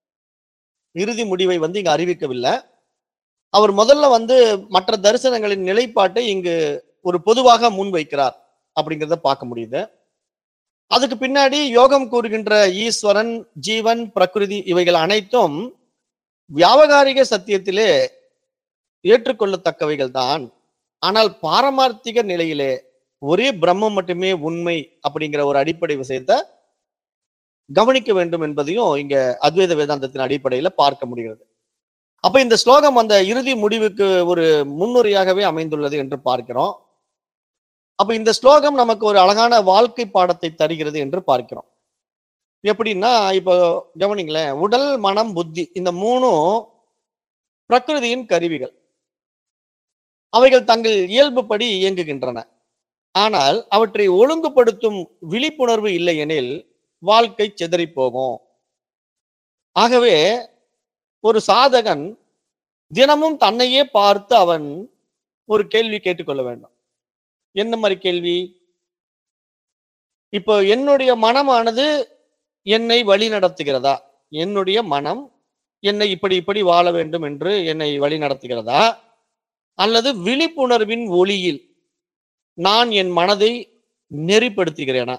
இறுதி முடிவை வந்து இங்க அறிவிக்கவில்லை அவர் முதல்ல வந்து மற்ற தரிசனங்களின் நிலைப்பாட்டை இங்கு ஒரு பொதுவாக முன்வைக்கிறார் அப்படிங்கிறத பார்க்க முடியுது அதுக்கு பின்னாடி யோகம் கூறுகின்ற ஈஸ்வரன் ஜீவன் பிரகிருதி இவைகள் அனைத்தும் வியாபகாரிக சத்தியத்திலே ஏற்றுக்கொள்ளத்தக்கவைகள் தான் ஆனால் பாரமார்த்திக நிலையிலே ஒரே பிரம்மம் மட்டுமே உண்மை அப்படிங்கிற ஒரு அடிப்படை விஷயத்த கவனிக்க வேண்டும் என்பதையும் இங்க அத்வைத வேதாந்தத்தின் அடிப்படையில பார்க்க முடிகிறது அப்ப இந்த ஸ்லோகம் அந்த இறுதி முடிவுக்கு ஒரு முன்னுரையாகவே அமைந்துள்ளது என்று பார்க்கிறோம் அப்ப இந்த ஸ்லோகம் நமக்கு ஒரு அழகான வாழ்க்கை பாடத்தை தருகிறது என்று பார்க்கிறோம் எப்படின்னா இப்போ கவனிங்களேன் உடல் மனம் புத்தி இந்த மூணும் பிரகிருதியின் கருவிகள் அவைகள் தங்கள் இயல்புப்படி இயங்குகின்றன ஆனால் அவற்றை ஒழுங்குபடுத்தும் விழிப்புணர்வு இல்லை எனில் வாழ்க்கை சிதறி போகும் ஆகவே ஒரு சாதகன் தினமும் தன்னையே பார்த்து அவன் ஒரு கேள்வி கேட்டுக்கொள்ள வேண்டும் என்ன மாதிரி கேள்வி இப்போ என்னுடைய மனமானது என்னை வழி நடத்துகிறதா என்னுடைய மனம் என்னை இப்படி இப்படி வாழ வேண்டும் என்று என்னை வழி நடத்துகிறதா அல்லது விழிப்புணர்வின் ஒளியில் நான் என் மனதை நெறிப்படுத்துகிறேனா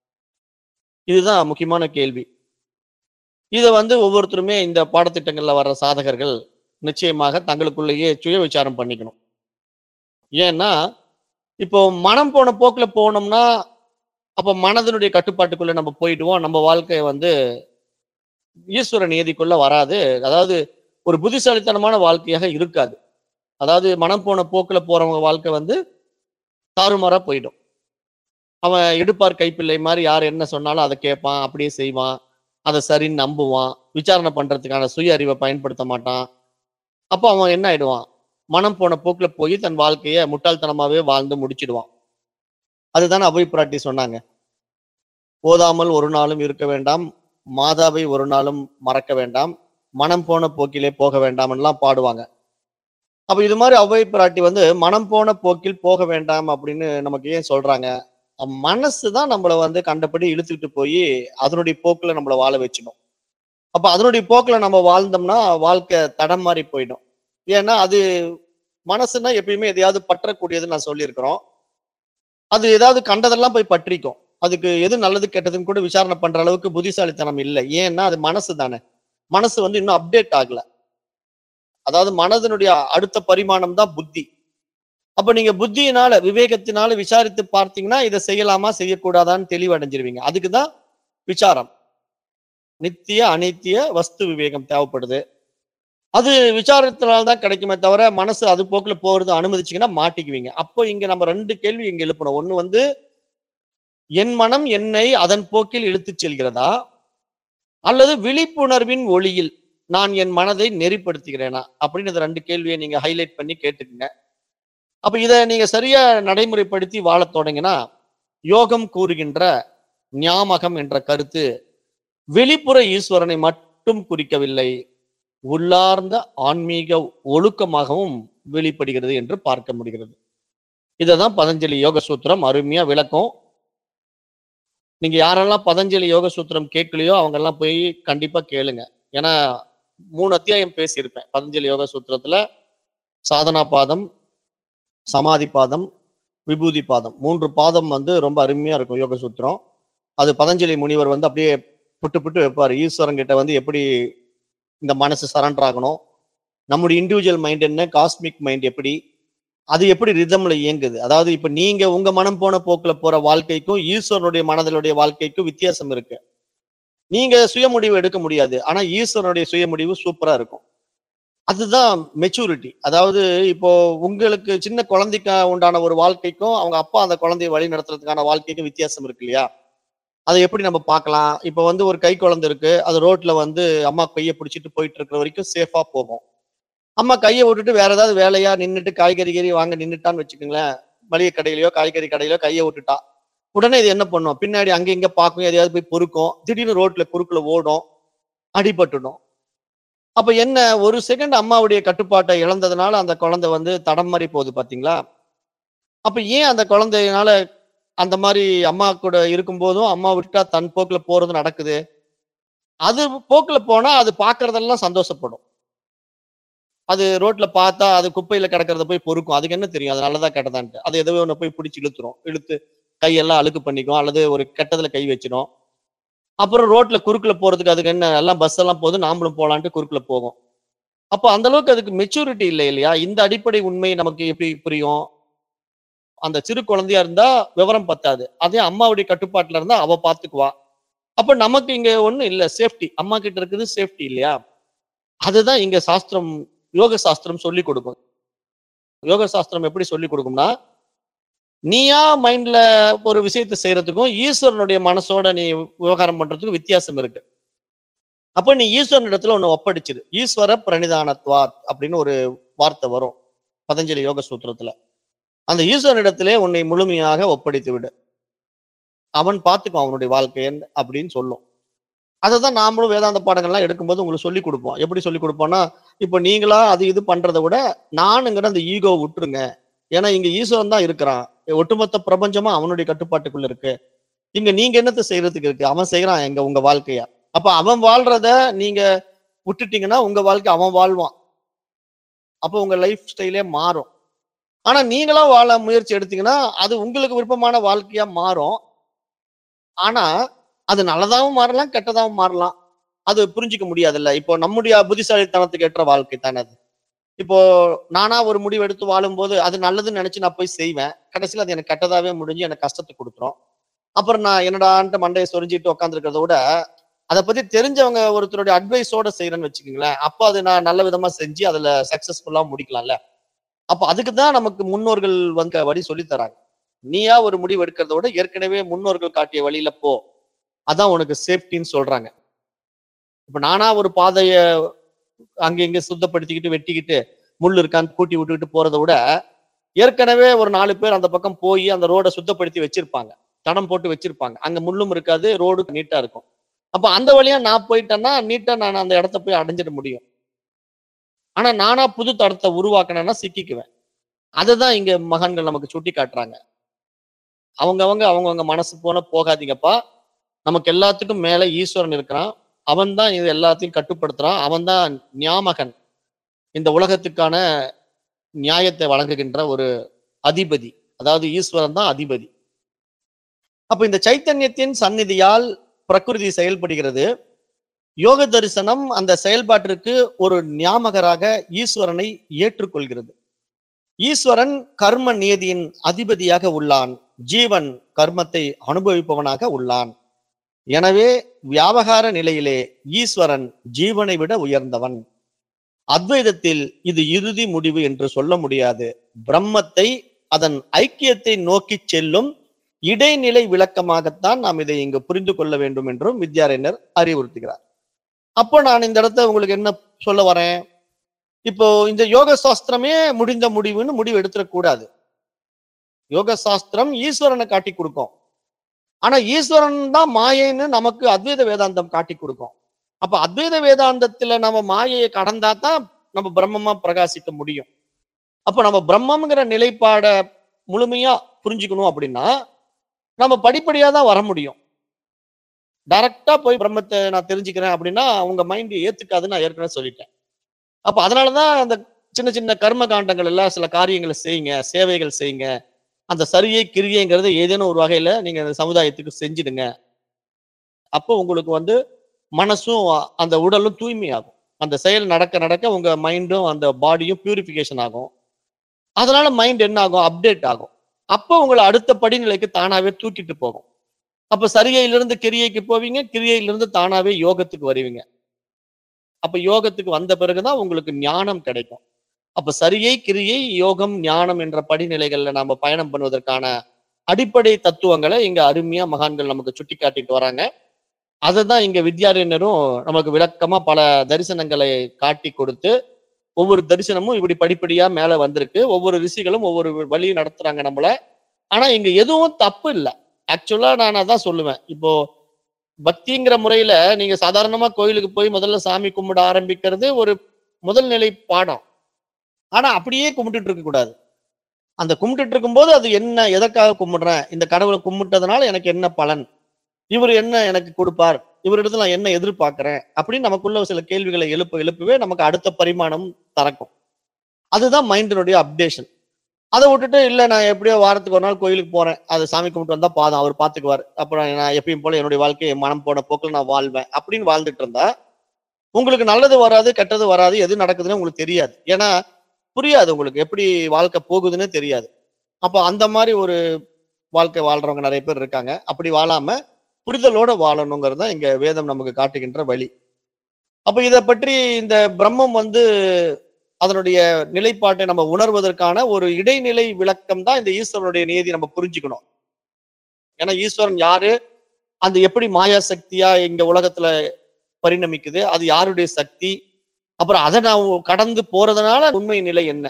இதுதான் முக்கியமான கேள்வி இதை வந்து ஒவ்வொருத்தருமே இந்த பாடத்திட்டங்கள்ல வர்ற சாதகர்கள் நிச்சயமாக தங்களுக்குள்ளேயே சுய விசாரம் பண்ணிக்கணும் ஏன்னா இப்போ மனம் போன போக்குல போனோம்னா அப்ப மனதனுடைய கட்டுப்பாட்டுக்குள்ள நம்ம போயிடுவோம் நம்ம வாழ்க்கை வந்து ஈஸ்வர நியதிக்குள்ள வராது அதாவது ஒரு புத்திசாலித்தனமான வாழ்க்கையாக இருக்காது அதாவது மனம் போன போக்குல போறவங்க வாழ்க்கை வந்து தாறுமாறா போயிடும் அவன் எடுப்பார் கைப்பிள்ளை மாதிரி யார் என்ன சொன்னாலும் அதை கேட்பான் அப்படியே செய்வான் அதை சரின்னு நம்புவான் விசாரணை பண்றதுக்கான சுய அறிவை பயன்படுத்த மாட்டான் அப்போ அவன் என்ன ஆயிடுவான் மனம் போன போக்குல போய் தன் வாழ்க்கைய முட்டாள்தனமாவே வாழ்ந்து முடிச்சிடுவான் அதுதானே அவை பிராட்டி சொன்னாங்க ஓதாமல் ஒரு நாளும் இருக்க வேண்டாம் மாதாவை ஒரு நாளும் மறக்க வேண்டாம் மனம் போன போக்கிலே போக வேண்டாம் எல்லாம் பாடுவாங்க அப்ப இது மாதிரி அவ்வை பிராட்டி வந்து மனம் போன போக்கில் போக வேண்டாம் அப்படின்னு நமக்கு ஏன் சொல்றாங்க மனசு தான் நம்மள வந்து கண்டபடி இழுத்துக்கிட்டு போய் அதனுடைய போக்குல நம்மள வாழ வச்சிடும் அப்ப அதனுடைய போக்குல நம்ம வாழ்ந்தோம்னா வாழ்க்கை தடம் மாறி போயிடும் ஏன்னா அது மனசுனா எப்பயுமே எதையாவது பற்றக்கூடியதுன்னு நான் சொல்லியிருக்கிறோம் அது ஏதாவது கண்டதெல்லாம் போய் பற்றிக்கும் அதுக்கு எது நல்லது கெட்டதுன்னு கூட விசாரணை பண்ற அளவுக்கு புத்திசாலித்தனம் இல்லை ஏன்னா அது மனசு தானே மனசு வந்து இன்னும் அப்டேட் ஆகல அதாவது மனதனுடைய அடுத்த பரிமாணம் தான் புத்தி அப்ப நீங்க புத்தியினால விவேகத்தினால விசாரித்து பார்த்தீங்கன்னா இதை செய்யலாமா செய்யக்கூடாதான்னு தெளிவடைஞ்சிருவீங்க அதுக்குதான் விசாரம் நித்திய அனித்திய வஸ்து விவேகம் தேவைப்படுது அது விசாரத்தினால தான் கிடைக்குமே தவிர மனசு அது போக்குல போறது அனுமதிச்சீங்கன்னா மாட்டிக்குவீங்க அப்போ இங்க நம்ம ரெண்டு கேள்வி இங்க எழுப்பணும் ஒண்ணு வந்து என் மனம் என்னை அதன் போக்கில் இழுத்துச் செல்கிறதா அல்லது விழிப்புணர்வின் ஒளியில் நான் என் மனதை நெறிப்படுத்துகிறேனா அப்படின்னு இந்த ரெண்டு கேள்வியை நீங்க ஹைலைட் பண்ணி கேட்டுக்குங்க அப்ப இதை நீங்க சரியா நடைமுறைப்படுத்தி வாழத் தொடங்கினா யோகம் கூறுகின்ற ஞாமகம் என்ற கருத்து வெளிப்புற ஈஸ்வரனை மட்டும் குறிக்கவில்லை உள்ளார்ந்த ஆன்மீக ஒழுக்கமாகவும் வெளிப்படுகிறது என்று பார்க்க முடிகிறது இததான் பதஞ்சலி யோக சூத்திரம் அருமையா விளக்கம் நீங்க யாரெல்லாம் பதஞ்சலி யோக சூத்திரம் கேட்கலையோ அவங்க எல்லாம் போய் கண்டிப்பா கேளுங்க ஏன்னா மூணு அத்தியாயம் பேசியிருப்பேன் பதஞ்சலி யோக சூத்திரத்துல சாதனா பாதம் சமாதி பாதம் விபூதி பாதம் மூன்று பாதம் வந்து ரொம்ப அருமையா இருக்கும் யோக சூத்திரம் அது பதஞ்சலி முனிவர் வந்து அப்படியே புட்டு புட்டு வைப்பார் ஈஸ்வரன் கிட்ட வந்து எப்படி இந்த மனசு சரண்டர் ஆகணும் நம்முடைய இண்டிவிஜுவல் மைண்ட் என்ன காஸ்மிக் மைண்ட் எப்படி அது எப்படி ரிதம்ல இயங்குது அதாவது இப்ப நீங்க உங்க மனம் போன போக்குல போற வாழ்க்கைக்கும் ஈஸ்வரனுடைய மனதலுடைய வாழ்க்கைக்கும் வித்தியாசம் இருக்கு நீங்க சுய முடிவு எடுக்க முடியாது ஆனா ஈஸ்வரனுடைய சுய முடிவு சூப்பரா இருக்கும் அதுதான் மெச்சூரிட்டி அதாவது இப்போ உங்களுக்கு சின்ன குழந்தைக்கு உண்டான ஒரு வாழ்க்கைக்கும் அவங்க அப்பா அந்த குழந்தைய வழி நடத்துறதுக்கான வாழ்க்கைக்கும் வித்தியாசம் இருக்கு இல்லையா அதை எப்படி நம்ம பார்க்கலாம் இப்போ வந்து ஒரு கை குழந்தை இருக்கு அது ரோட்ல வந்து அம்மா கையை பிடிச்சிட்டு போயிட்டு இருக்கிற வரைக்கும் சேஃபா போகும் அம்மா கையை விட்டுட்டு வேற ஏதாவது வேலையா நின்றுட்டு காய்கறி கறி வாங்க நின்றுட்டான்னு வச்சுக்கோங்களேன் மளிகை கடையிலயோ காய்கறி கடையிலயோ கையை விட்டுட்டா உடனே இது என்ன பண்ணும் பின்னாடி அங்க இங்க பார்க்கும் எதையாவது போய் பொறுக்கும் திடீர்னு ரோட்ல குறுக்குல ஓடும் அடிபட்டுடும் அப்ப என்ன ஒரு செகண்ட் அம்மாவுடைய கட்டுப்பாட்டை இழந்ததுனால அந்த குழந்தை வந்து தடம் மாறி போகுது பாத்தீங்களா அப்ப ஏன் அந்த குழந்தையினால அந்த மாதிரி அம்மா கூட இருக்கும்போதும் அம்மா விட்டா தன் போக்குல போறது நடக்குது அது போக்குல போனா அது பாக்குறதெல்லாம் சந்தோஷப்படும் அது ரோட்ல பார்த்தா அது குப்பையில கிடக்கிறத போய் பொறுக்கும் அதுக்கு என்ன தெரியும் அது நல்லதா கெட்டதான்ட்டு அது எதோ ஒண்ணு போய் பிடிச்சி இழுத்துரும் இழுத்து கையெல்லாம் அழுக்கு பண்ணிக்கும் அல்லது ஒரு கெட்டதுல கை வச்சிடும் அப்புறம் ரோட்ல குறுக்குல போறதுக்கு அதுக்கு என்ன எல்லாம் பஸ் எல்லாம் போகுது நாமளும் போலான்ட்டு குறுக்குல போகும் அப்போ அந்த அளவுக்கு அதுக்கு மெச்சூரிட்டி இல்லை இல்லையா இந்த அடிப்படை உண்மை நமக்கு எப்படி புரியும் அந்த சிறு குழந்தையா இருந்தா விவரம் பத்தாது அதே அம்மாவுடைய கட்டுப்பாட்டுல இருந்தா அவ பாத்துக்குவா அப்ப நமக்கு இங்க ஒண்ணும் இல்ல சேஃப்டி அம்மா கிட்ட இருக்குது சேஃப்டி இல்லையா அதுதான் இங்க சாஸ்திரம் யோக சாஸ்திரம் சொல்லி கொடுக்கும் யோக சாஸ்திரம் எப்படி சொல்லி கொடுக்கும்னா நீயா மைண்ட்ல ஒரு விஷயத்தை செய்யறதுக்கும் ஈஸ்வரனுடைய மனசோட நீ விவகாரம் பண்றதுக்கும் வித்தியாசம் இருக்கு அப்ப நீ ஈஸ்வரன் இடத்துல ஒண்ணு ஒப்படைச்சிரு ஈஸ்வர பிரணிதானத்வாத் அப்படின்னு ஒரு வார்த்தை வரும் பதஞ்சலி யோக சூத்திரத்துல அந்த ஈஸ்வரனிடத்திலே உன்னை முழுமையாக ஒப்படைத்து விடு அவன் பார்த்துக்குவான் அவனுடைய வாழ்க்கையை அப்படின்னு சொல்லும் அதை தான் நாமளும் வேதாந்த பாடங்கள்லாம் எடுக்கும்போது உங்களுக்கு சொல்லி கொடுப்போம் எப்படி சொல்லி கொடுப்போம்னா இப்போ நீங்களா அது இது பண்றதை விட நானுங்கிற அந்த ஈகோ விட்டுருங்க ஏன்னா இங்க ஈஸ்வரன் தான் இருக்கிறான் ஒட்டுமொத்த பிரபஞ்சமா அவனுடைய கட்டுப்பாட்டுக்குள்ள இருக்கு இங்க நீங்க என்னத்தை செய்யறதுக்கு இருக்கு அவன் செய்யறான் எங்க உங்க வாழ்க்கைய அப்ப அவன் வாழ்றத நீங்க விட்டுட்டீங்கன்னா உங்க வாழ்க்கை அவன் வாழ்வான் அப்போ உங்க லைஃப் ஸ்டைலே மாறும் ஆனா நீங்களா வாழ முயற்சி எடுத்தீங்கன்னா அது உங்களுக்கு விருப்பமான வாழ்க்கையா மாறும் ஆனா அது நல்லதாவும் மாறலாம் கெட்டதாவும் மாறலாம் அது புரிஞ்சுக்க முடியாதுல்ல இப்போ நம்முடைய புத்திசாலித்தனத்துக்கு ஏற்ற வாழ்க்கை தானே அது இப்போ நானா ஒரு முடிவு எடுத்து வாழும்போது அது நல்லதுன்னு நினைச்சு நான் போய் செய்வேன் கடைசியில் அது எனக்கு கெட்டதாவே முடிஞ்சு எனக்கு கஷ்டத்தை கொடுத்துரும் அப்புறம் நான் என்னடான்ட்டு மண்டையை சொரிஞ்சிட்டு உட்காந்துருக்கிறத விட அதை பத்தி தெரிஞ்சவங்க ஒருத்தருடைய அட்வைஸோட செய்யறேன்னு வச்சுக்கோங்களேன் அப்போ அது நான் நல்ல விதமா செஞ்சு அதுல சக்சஸ்ஃபுல்லா முடிக்கலாம்ல அப்போ அதுக்கு தான் நமக்கு முன்னோர்கள் வந்து வழி சொல்லி தராங்க நீயா ஒரு முடிவு எடுக்கிறத விட ஏற்கனவே முன்னோர்கள் காட்டிய வழியில போ அதான் உனக்கு சேஃப்டின்னு சொல்றாங்க இப்ப நானா ஒரு பாதைய அங்க இங்க சுத்தப்படுத்திக்கிட்டு வெட்டிக்கிட்டு முள் இருக்கான்னு கூட்டி விட்டுக்கிட்டு போறதை விட ஏற்கனவே ஒரு நாலு பேர் அந்த பக்கம் போய் அந்த ரோடை சுத்தப்படுத்தி வச்சிருப்பாங்க தடம் போட்டு வச்சிருப்பாங்க அங்க முள்ளும் இருக்காது ரோடு நீட்டா இருக்கும் அப்ப அந்த வழியா நான் போயிட்டேன்னா நீட்டா நான் அந்த இடத்த போய் அடைஞ்சிட முடியும் ஆனா நானா புது தடத்தை உருவாக்கினேன்னா சிக்கிக்குவேன் அதுதான் இங்க மகான்கள் நமக்கு சுட்டி காட்டுறாங்க அவங்கவங்க அவங்கவங்க மனசு போன போகாதீங்கப்பா நமக்கு எல்லாத்துக்கும் மேல ஈஸ்வரன் இருக்கிறான் அவன் தான் இது எல்லாத்தையும் கட்டுப்படுத்துறான் அவன் தான் ஞாமகன் இந்த உலகத்துக்கான நியாயத்தை வழங்குகின்ற ஒரு அதிபதி அதாவது ஈஸ்வரன் தான் அதிபதி அப்ப இந்த சைத்தன்யத்தின் சந்நிதியால் பிரகிருதி செயல்படுகிறது யோக தரிசனம் அந்த செயல்பாட்டிற்கு ஒரு ஞாமகராக ஈஸ்வரனை ஏற்றுக்கொள்கிறது ஈஸ்வரன் கர்ம நியதியின் அதிபதியாக உள்ளான் ஜீவன் கர்மத்தை அனுபவிப்பவனாக உள்ளான் எனவே வியாபகார நிலையிலே ஈஸ்வரன் ஜீவனை விட உயர்ந்தவன் அத்வைதத்தில் இது இறுதி முடிவு என்று சொல்ல முடியாது பிரம்மத்தை அதன் ஐக்கியத்தை நோக்கி செல்லும் இடைநிலை விளக்கமாகத்தான் நாம் இதை இங்கு புரிந்து கொள்ள வேண்டும் என்றும் வித்யாரண்யர் அறிவுறுத்துகிறார் அப்போ நான் இந்த இடத்த உங்களுக்கு என்ன சொல்ல வரேன் இப்போ இந்த யோக சாஸ்திரமே முடிந்த முடிவுன்னு முடிவு எடுத்துடக்கூடாது யோக சாஸ்திரம் ஈஸ்வரனை காட்டி கொடுக்கும் ஆனா ஈஸ்வரன் தான் மாயைன்னு நமக்கு அத்வைத வேதாந்தம் காட்டி கொடுக்கும் அப்ப அத்வைத வேதாந்தத்துல நம்ம மாயையை கடந்தா தான் நம்ம பிரம்மமா பிரகாசிக்க முடியும் அப்ப நம்ம பிரம்மம்ங்கிற நிலைப்பாட முழுமையா புரிஞ்சுக்கணும் அப்படின்னா நம்ம படிப்படியா தான் வர முடியும் டைரக்டா போய் பிரம்மத்தை நான் தெரிஞ்சுக்கிறேன் அப்படின்னா உங்க மைண்ட் ஏத்துக்காதுன்னு நான் ஏற்கனவே சொல்லிட்டேன் அப்ப அதனாலதான் அந்த சின்ன சின்ன கர்ம காண்டங்கள் எல்லாம் சில காரியங்களை செய்யுங்க சேவைகள் செய்யுங்க அந்த சரியை கிரியைங்கிறது ஏதேனும் ஒரு வகையில நீங்க அந்த சமுதாயத்துக்கு செஞ்சிடுங்க அப்போ உங்களுக்கு வந்து மனசும் அந்த உடலும் தூய்மையாகும் அந்த செயல் நடக்க நடக்க உங்க மைண்டும் அந்த பாடியும் பியூரிஃபிகேஷன் ஆகும் அதனால மைண்ட் என்ன ஆகும் அப்டேட் ஆகும் அப்போ உங்களை அடுத்த படிநிலைக்கு தானாவே தூக்கிட்டு போகும் அப்ப சரிகையிலிருந்து கிரியைக்கு போவீங்க கிரியையிலிருந்து தானாவே யோகத்துக்கு வருவீங்க அப்ப யோகத்துக்கு வந்த பிறகுதான் உங்களுக்கு ஞானம் கிடைக்கும் அப்ப சரியை கிரியை யோகம் ஞானம் என்ற படிநிலைகள்ல நாம பயணம் பண்ணுவதற்கான அடிப்படை தத்துவங்களை இங்க அருமையா மகான்கள் நமக்கு சுட்டி காட்டிட்டு வராங்க அதுதான் இங்க வித்யாரண்யரும் நமக்கு விளக்கமா பல தரிசனங்களை காட்டி கொடுத்து ஒவ்வொரு தரிசனமும் இப்படி படிப்படியா மேல வந்திருக்கு ஒவ்வொரு ரிஷிகளும் ஒவ்வொரு வழி நடத்துறாங்க நம்மள ஆனா இங்க எதுவும் தப்பு இல்லை ஆக்சுவலா நான் அதான் சொல்லுவேன் இப்போ பக்திங்கிற முறையில நீங்க சாதாரணமா கோயிலுக்கு போய் முதல்ல சாமி கும்பிட ஆரம்பிக்கிறது ஒரு முதல் நிலை பாடம் ஆனா அப்படியே கும்பிட்டுட்டு இருக்க கூடாது அந்த கும்பிட்டுட்டு இருக்கும்போது அது என்ன எதற்காக கும்பிடுறேன் இந்த கடவுளை கும்பிட்டதுனால எனக்கு என்ன பலன் இவர் என்ன எனக்கு கொடுப்பார் இவரிடத்துல நான் என்ன எதிர்பார்க்கிறேன் அப்படின்னு நமக்குள்ள சில கேள்விகளை எழுப்ப எழுப்பவே நமக்கு அடுத்த பரிமாணம் திறக்கும் அதுதான் மைண்டினுடைய அப்டேஷன் அதை விட்டுட்டு இல்ல நான் எப்படியோ வாரத்துக்கு ஒரு நாள் கோயிலுக்கு போறேன் அது சாமி கும்பிட்டு வந்தா பாதம் அவர் பாத்துக்குவார் அப்புறம் நான் எப்பயும் போல என்னுடைய வாழ்க்கையை மனம் போன போக்கில் நான் வாழ்வேன் அப்படின்னு வாழ்ந்துட்டு இருந்தா உங்களுக்கு நல்லது வராது கெட்டது வராது எது நடக்குதுன்னு உங்களுக்கு தெரியாது ஏன்னா புரியாது உங்களுக்கு எப்படி வாழ்க்கை போகுதுன்னு தெரியாது அப்போ அந்த மாதிரி ஒரு வாழ்க்கை வாழ்றவங்க நிறைய பேர் இருக்காங்க அப்படி வாழாம புரிதலோட வாழணுங்கிறது தான் இங்க வேதம் நமக்கு காட்டுகின்ற வழி அப்ப இதை பற்றி இந்த பிரம்மம் வந்து அதனுடைய நிலைப்பாட்டை நம்ம உணர்வதற்கான ஒரு இடைநிலை விளக்கம் தான் இந்த ஈஸ்வரனுடைய நியதி நம்ம புரிஞ்சுக்கணும் ஏன்னா ஈஸ்வரன் யாரு அந்த எப்படி மாயா சக்தியா இங்க உலகத்துல பரிணமிக்குது அது யாருடைய சக்தி அப்புறம் அதை நான் கடந்து போறதுனால உண்மை நிலை என்ன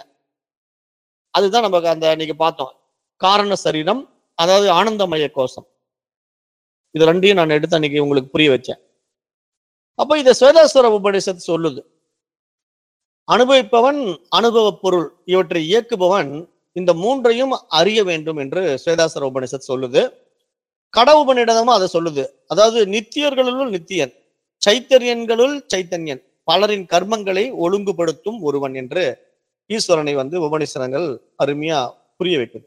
அதுதான் நமக்கு அந்த நீங்க பார்த்தோம் காரண சரீரம் அதாவது ஆனந்தமய கோஷம் இது ரெண்டையும் நான் எடுத்து அன்னைக்கு உங்களுக்கு புரிய வச்சேன் அப்ப இத ஸ்வேதாஸ்வர உபநிஷத்து சொல்லுது அனுபவிப்பவன் அனுபவ பொருள் இவற்றை இயக்குபவன் இந்த மூன்றையும் அறிய வேண்டும் என்று ஸ்வேதாசர உபனிஷத் சொல்லுது கட உபநிடதமும் அதை சொல்லுது அதாவது நித்தியர்களுள் நித்தியன் சைத்தன்யன்களுள் சைத்தன்யன் பலரின் கர்மங்களை ஒழுங்குபடுத்தும் ஒருவன் என்று ஈஸ்வரனை வந்து உபனிஷதங்கள் அருமையா புரிய வைக்குது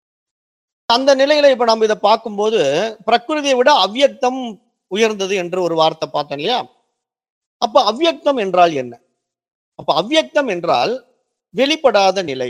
அந்த நிலையில இப்ப நம்ம இதை பார்க்கும்போது பிரகிருதியை விட அவ்யக்தம் உயர்ந்தது என்று ஒரு வார்த்தை பார்த்தோம் இல்லையா அப்ப அவ்யக்தம் என்றால் என்ன அப்ப அவ்யக்தம் என்றால் வெளிப்படாத நிலை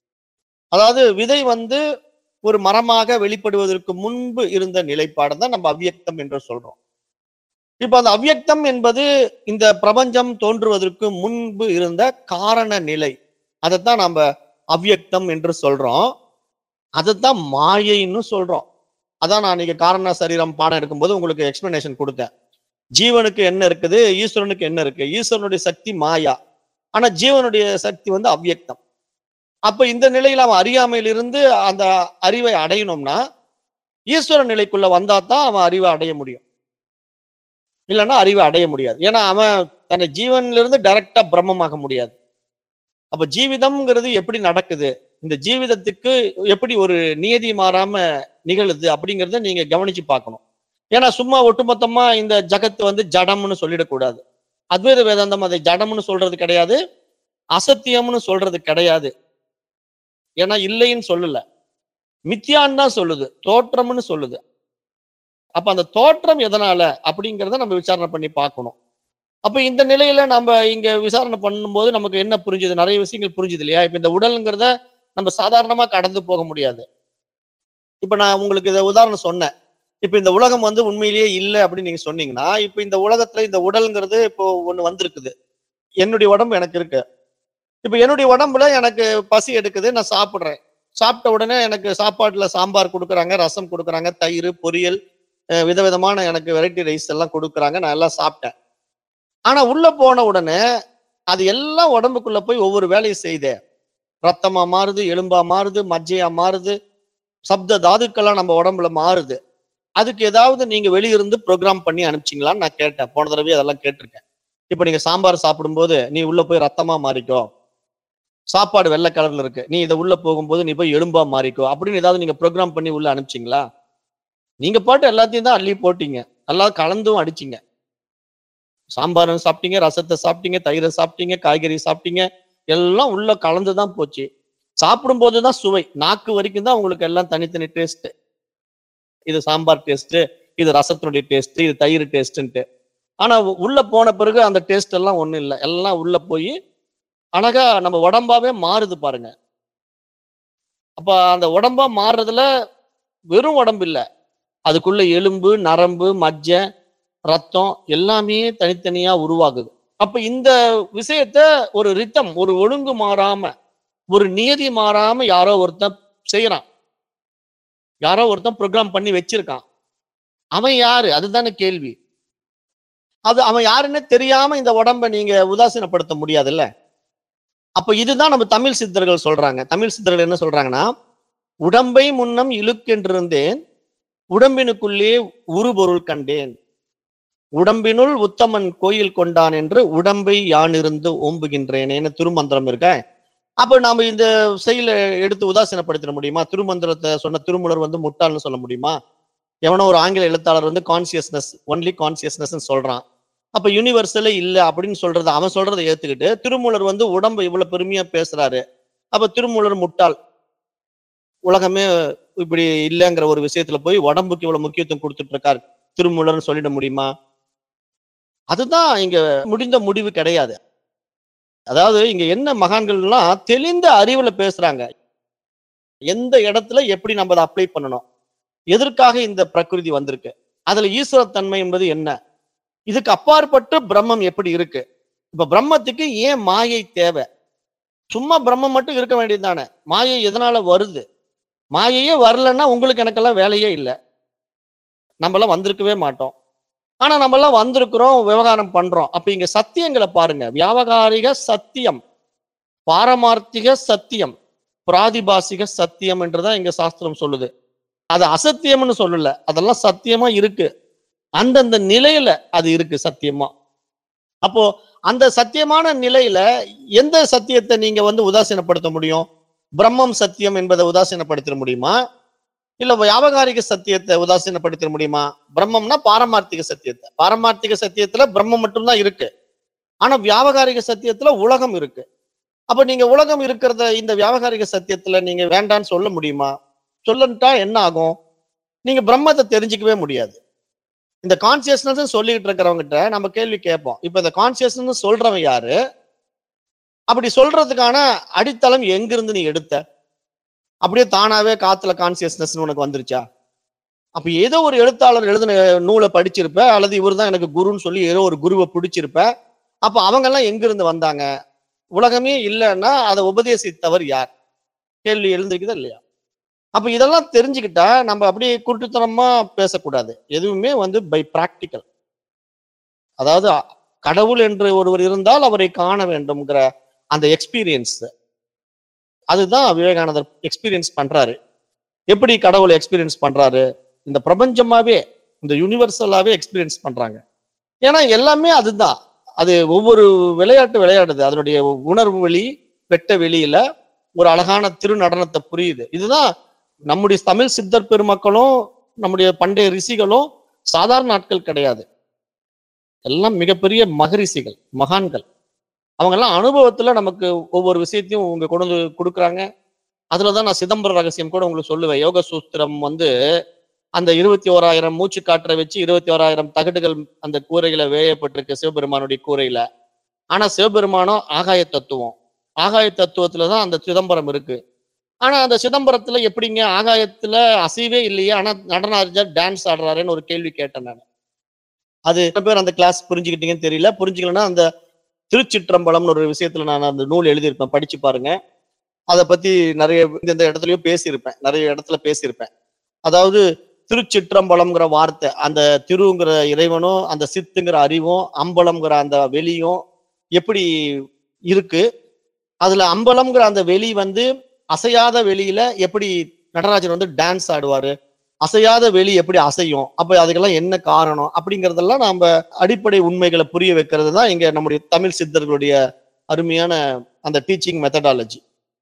அதாவது விதை வந்து ஒரு மரமாக வெளிப்படுவதற்கு முன்பு இருந்த நிலைப்பாடு தான் நம்ம அவ்யக்தம் என்று சொல்றோம் இப்ப அந்த அவ்யக்தம் என்பது இந்த பிரபஞ்சம் தோன்றுவதற்கு முன்பு இருந்த காரண நிலை அதைத்தான் நம்ம அவ்யக்தம் என்று சொல்றோம் அதைத்தான் மாயைன்னு சொல்றோம் அதான் நான் இன்னைக்கு காரண சரீரம் பாடம் எடுக்கும்போது உங்களுக்கு எக்ஸ்பிளனேஷன் கொடுத்தேன் ஜீவனுக்கு என்ன இருக்குது ஈஸ்வரனுக்கு என்ன இருக்கு ஈஸ்வரனுடைய சக்தி மாயா ஆனா ஜீவனுடைய சக்தி வந்து அவ்யக்தம் அப்ப இந்த நிலையில அவன் அறியாமையிலிருந்து அந்த அறிவை அடையணும்னா ஈஸ்வர நிலைக்குள்ள வந்தா தான் அவன் அறிவை அடைய முடியும் இல்லைன்னா அறிவை அடைய முடியாது ஏன்னா அவன் தன்னை ஜீவன்ல இருந்து டைரக்டா பிரம்மமாக முடியாது அப்ப ஜீவிதம்ங்கிறது எப்படி நடக்குது இந்த ஜீவிதத்துக்கு எப்படி ஒரு நியதி மாறாம நிகழுது அப்படிங்கிறத நீங்க கவனிச்சு பார்க்கணும் ஏன்னா சும்மா ஒட்டுமொத்தமா இந்த ஜகத்து வந்து ஜடம்னு சொல்லிடக்கூடாது அத்வைத வேதாந்தம் அதை ஜடம்னு சொல்றது கிடையாது அசத்தியம்னு சொல்றது கிடையாது ஏன்னா இல்லைன்னு சொல்லல மித்தியான்னு தான் சொல்லுது தோற்றம்னு சொல்லுது அப்ப அந்த தோற்றம் எதனால அப்படிங்கிறத நம்ம விசாரணை பண்ணி பார்க்கணும் அப்ப இந்த நிலையில நம்ம இங்க விசாரணை பண்ணும்போது நமக்கு என்ன புரிஞ்சுது நிறைய விஷயங்கள் புரிஞ்சுது இல்லையா இப்ப இந்த உடல்ங்கிறத நம்ம சாதாரணமா கடந்து போக முடியாது இப்ப நான் உங்களுக்கு இதை உதாரணம் சொன்னேன் இப்ப இந்த உலகம் வந்து உண்மையிலேயே இல்லை அப்படின்னு நீங்க சொன்னீங்கன்னா இப்ப இந்த உலகத்துல இந்த உடல்ங்கிறது இப்போ ஒண்ணு வந்திருக்குது என்னுடைய உடம்பு எனக்கு இருக்கு இப்ப என்னுடைய உடம்புல எனக்கு பசி எடுக்குது நான் சாப்பிடுறேன் சாப்பிட்ட உடனே எனக்கு சாப்பாட்டுல சாம்பார் கொடுக்குறாங்க ரசம் கொடுக்குறாங்க தயிர் பொரியல் அஹ் விதவிதமான எனக்கு வெரைட்டி ரைஸ் எல்லாம் கொடுக்குறாங்க நான் எல்லாம் சாப்பிட்டேன் ஆனா உள்ள போன உடனே அது எல்லாம் உடம்புக்குள்ள போய் ஒவ்வொரு வேலையும் செய்தே ரத்தமா மாறுது எலும்பா மாறுது மஜ்ஜையா மாறுது சப்த தாதுக்கெல்லாம் நம்ம உடம்புல மாறுது அதுக்கு ஏதாவது நீங்க வெளியிருந்து ப்ரோக்ராம் பண்ணி அனுப்பிச்சிங்களான்னு நான் கேட்டேன் போன தடவை அதெல்லாம் கேட்டிருக்கேன் இப்போ நீங்க சாம்பார் சாப்பிடும்போது நீ உள்ள போய் ரத்தமா மாறிக்கோ சாப்பாடு வெள்ளை கலர்ல இருக்கு நீ இதை உள்ள போகும்போது நீ போய் எலும்பா மாறிக்கோ அப்படின்னு ஏதாவது நீங்க ப்ரோக்ராம் பண்ணி உள்ள அனுப்பிச்சிங்களா நீங்க பாட்டு எல்லாத்தையும் தான் அள்ளி போட்டீங்க எல்லாம் கலந்தும் அடிச்சீங்க சாம்பாரும் சாப்பிட்டீங்க ரசத்தை சாப்பிட்டீங்க தயிரை சாப்பிட்டீங்க காய்கறி சாப்பிட்டீங்க எல்லாம் உள்ள கலந்து தான் போச்சு சாப்பிடும்போது தான் சுவை நாக்கு வரைக்கும் தான் உங்களுக்கு எல்லாம் தனித்தனி டேஸ்ட் இது சாம்பார் டேஸ்ட் இது ரசத்தினுடைய டேஸ்ட் இது தயிர் டேஸ்ட்ன்ட்டு ஆனா உள்ள போன பிறகு அந்த டேஸ்ட் எல்லாம் ஒண்ணும் இல்லை எல்லாம் உள்ள போய் அழகா நம்ம உடம்பாவே மாறுது பாருங்க அப்ப அந்த உடம்பா மாறுறதுல வெறும் உடம்பு இல்ல அதுக்குள்ள எலும்பு நரம்பு மஜ்ஜை ரத்தம் எல்லாமே தனித்தனியா உருவாகுது அப்ப இந்த விஷயத்த ஒரு ரித்தம் ஒரு ஒழுங்கு மாறாம ஒரு நியதி மாறாம யாரோ ஒருத்தன் செய்யறான் யாரோ ஒருத்தன் ப்ரோக்ராம் பண்ணி வச்சிருக்கான் அவன் யாரு அதுதானே கேள்வி அது அவன் யாருன்னு தெரியாம இந்த உடம்ப நீங்க உதாசீனப்படுத்த முடியாதுல்ல அப்ப இதுதான் நம்ம தமிழ் சித்தர்கள் சொல்றாங்க தமிழ் சித்தர்கள் என்ன சொல்றாங்கன்னா உடம்பை முன்னம் இழுக்கென்றிருந்தேன் உடம்பினுக்குள்ளே உருபொருள் கண்டேன் உடம்பினுள் உத்தமன் கோயில் கொண்டான் என்று உடம்பை யான் இருந்து ஓம்புகின்றேனேன்னு திருமந்திரம் இருக்க அப்ப நாம இந்த செயல எடுத்து உதாசீனப்படுத்திட முடியுமா திருமந்திரத்தை சொன்ன திருமூலர் வந்து முட்டாள்னு சொல்ல முடியுமா எவனோ ஒரு ஆங்கில எழுத்தாளர் வந்து கான்சியஸ்னஸ் ஒன்லி கான்சியஸ்னஸ் சொல்றான் அப்ப யூனிவர்சலே இல்ல அப்படின்னு சொல்றது அவன் சொல்றதை ஏத்துக்கிட்டு திருமூலர் வந்து உடம்பு இவ்வளவு பெருமையா பேசுறாரு அப்ப திருமூலர் முட்டாள் உலகமே இப்படி இல்லைங்கிற ஒரு விஷயத்துல போய் உடம்புக்கு இவ்வளவு முக்கியத்துவம் கொடுத்துட்டு இருக்காரு திருமூலர்னு சொல்லிட முடியுமா அதுதான் இங்க முடிந்த முடிவு கிடையாது அதாவது இங்க என்ன மகான்கள்லாம் தெளிந்த அறிவுல பேசுறாங்க எந்த இடத்துல எப்படி நம்ம அதை அப்ளை பண்ணணும் எதற்காக இந்த பிரகிருதி வந்திருக்கு அதுல ஈஸ்வரத்தன்மை என்பது என்ன இதுக்கு அப்பாற்பட்டு பிரம்மம் எப்படி இருக்கு இப்ப பிரம்மத்துக்கு ஏன் மாயை தேவை சும்மா பிரம்மம் மட்டும் இருக்க வேண்டியது தானே மாயை எதனால வருது மாயையே வரலன்னா உங்களுக்கு எனக்கெல்லாம் வேலையே இல்லை நம்மளாம் வந்திருக்கவே மாட்டோம் ஆனா நம்ம எல்லாம் வந்திருக்கிறோம் விவகாரம் பண்றோம் அப்ப இங்க சத்தியங்களை பாருங்க வியாபகாரிக சத்தியம் பாரமார்த்திக சத்தியம் பிராதிபாசிக சத்தியம் என்றுதான் இங்க சாஸ்திரம் சொல்லுது அது அசத்தியம்னு சொல்லல அதெல்லாம் சத்தியமா இருக்கு அந்தந்த நிலையில அது இருக்கு சத்தியமா அப்போ அந்த சத்தியமான நிலையில எந்த சத்தியத்தை நீங்க வந்து உதாசீனப்படுத்த முடியும் பிரம்மம் சத்தியம் என்பதை உதாசீனப்படுத்த முடியுமா இல்ல வியாபகாரிக சத்தியத்தை உதாசீனப்படுத்த முடியுமா பிரம்மம்னா பாரமார்த்திக சத்தியத்தை பாரமார்த்திக சத்தியத்துல பிரம்மம் மட்டும்தான் இருக்கு ஆனா வியாபகாரிக சத்தியத்துல உலகம் இருக்கு அப்ப நீங்க உலகம் இருக்கிறத இந்த வியாபகாரிக சத்தியத்துல நீங்க வேண்டான்னு சொல்ல முடியுமா சொல்லட்டா என்ன ஆகும் நீங்க பிரம்மத்தை தெரிஞ்சுக்கவே முடியாது இந்த கான்சியஸ்னஸ் சொல்லிக்கிட்டு இருக்கிறவங்ககிட்ட நம்ம கேள்வி கேட்போம் இப்ப இந்த கான்சியஸ்னஸ் சொல்றவன் யாரு அப்படி சொல்றதுக்கான அடித்தளம் எங்கிருந்து நீ எடுத்த அப்படியே தானாவே காத்துல கான்சியஸ்னஸ் உனக்கு வந்துருச்சா அப்ப ஏதோ ஒரு எழுத்தாளர் எழுதின நூலை படிச்சிருப்ப அல்லது இவர் தான் எனக்கு குருன்னு சொல்லி ஏதோ ஒரு குருவை பிடிச்சிருப்ப அப்ப அவங்க எல்லாம் எங்கிருந்து வந்தாங்க உலகமே இல்லைன்னா அதை உபதேசித்தவர் யார் கேள்வி எழுந்திருக்குதா இல்லையா அப்ப இதெல்லாம் தெரிஞ்சுக்கிட்டா நம்ம அப்படியே குருட்டுத்தனமா பேசக்கூடாது எதுவுமே வந்து பை பிராக்டிக்கல் அதாவது அ- கடவுள் என்று ஒருவர் இருந்தால் அவரை காண வேண்டும்ங்கிற அந்த எக்ஸ்பீரியன்ஸ் அதுதான் விவேகானந்தர் எக்ஸ்பீரியன்ஸ் பண்றாரு எப்படி கடவுளை எக்ஸ்பீரியன்ஸ் பண்றாரு இந்த பிரபஞ்சமாவே இந்த யூனிவர்சலாவே எக்ஸ்பீரியன்ஸ் பண்றாங்க ஏன்னா எல்லாமே அதுதான் அது ஒவ்வொரு விளையாட்டு விளையாடுது அதனுடைய உணர்வு வெளி வெட்ட வெளியில ஒரு அழகான திருநடனத்தை புரியுது இதுதான் நம்முடைய தமிழ் சித்தர் பெருமக்களும் நம்முடைய பண்டைய ரிஷிகளும் சாதாரண ஆட்கள் கிடையாது எல்லாம் மிகப்பெரிய மகரிஷிகள் மகான்கள் அவங்க எல்லாம் அனுபவத்துல நமக்கு ஒவ்வொரு விஷயத்தையும் உங்க கொண்டு வந்து கொடுக்குறாங்க அதுலதான் நான் சிதம்பர ரகசியம் கூட உங்களுக்கு சொல்லுவேன் யோக சூத்திரம் வந்து அந்த இருபத்தி ஓராயிரம் மூச்சு காற்றை வச்சு இருபத்தி ஓராயிரம் தகடுகள் அந்த கூரையில வேயப்பட்டிருக்கு சிவபெருமானுடைய கூரையில ஆனா சிவபெருமானோ ஆகாய தத்துவம் ஆகாய தத்துவத்துல தான் அந்த சிதம்பரம் இருக்கு ஆனா அந்த சிதம்பரத்துல எப்படிங்க ஆகாயத்துல அசைவே இல்லையே ஆனா நடன அறிஞர் டான்ஸ் ஆடுறாருன்னு ஒரு கேள்வி கேட்டேன் நான் அது எத்தனை பேர் அந்த கிளாஸ் புரிஞ்சுக்கிட்டீங்கன்னு தெரியல புரிஞ்சுக்கலன்னா அந்த திருச்சிற்றம்பலம்னு ஒரு விஷயத்துல நான் அந்த நூல் எழுதியிருப்பேன் படிச்சு பாருங்க அதை பத்தி நிறைய இந்த இடத்துலயும் பேசியிருப்பேன் நிறைய இடத்துல பேசியிருப்பேன் அதாவது திருச்சிற்றம்பலம்ங்கிற வார்த்தை அந்த திருங்கிற இறைவனும் அந்த சித்துங்கிற அறிவும் அம்பலம்ங்கிற அந்த வெளியும் எப்படி இருக்கு அதுல அம்பலம்ங்கிற அந்த வெளி வந்து அசையாத வெளியில எப்படி நடராஜன் வந்து டான்ஸ் ஆடுவாரு அசையாத வெளி எப்படி அசையும் அப்ப அதுக்கெல்லாம் என்ன காரணம் அப்படிங்கறதெல்லாம் நாம அடிப்படை உண்மைகளை புரிய வைக்கிறது தான் இங்க நம்முடைய தமிழ் சித்தர்களுடைய அருமையான அந்த டீச்சிங் மெத்தடாலஜி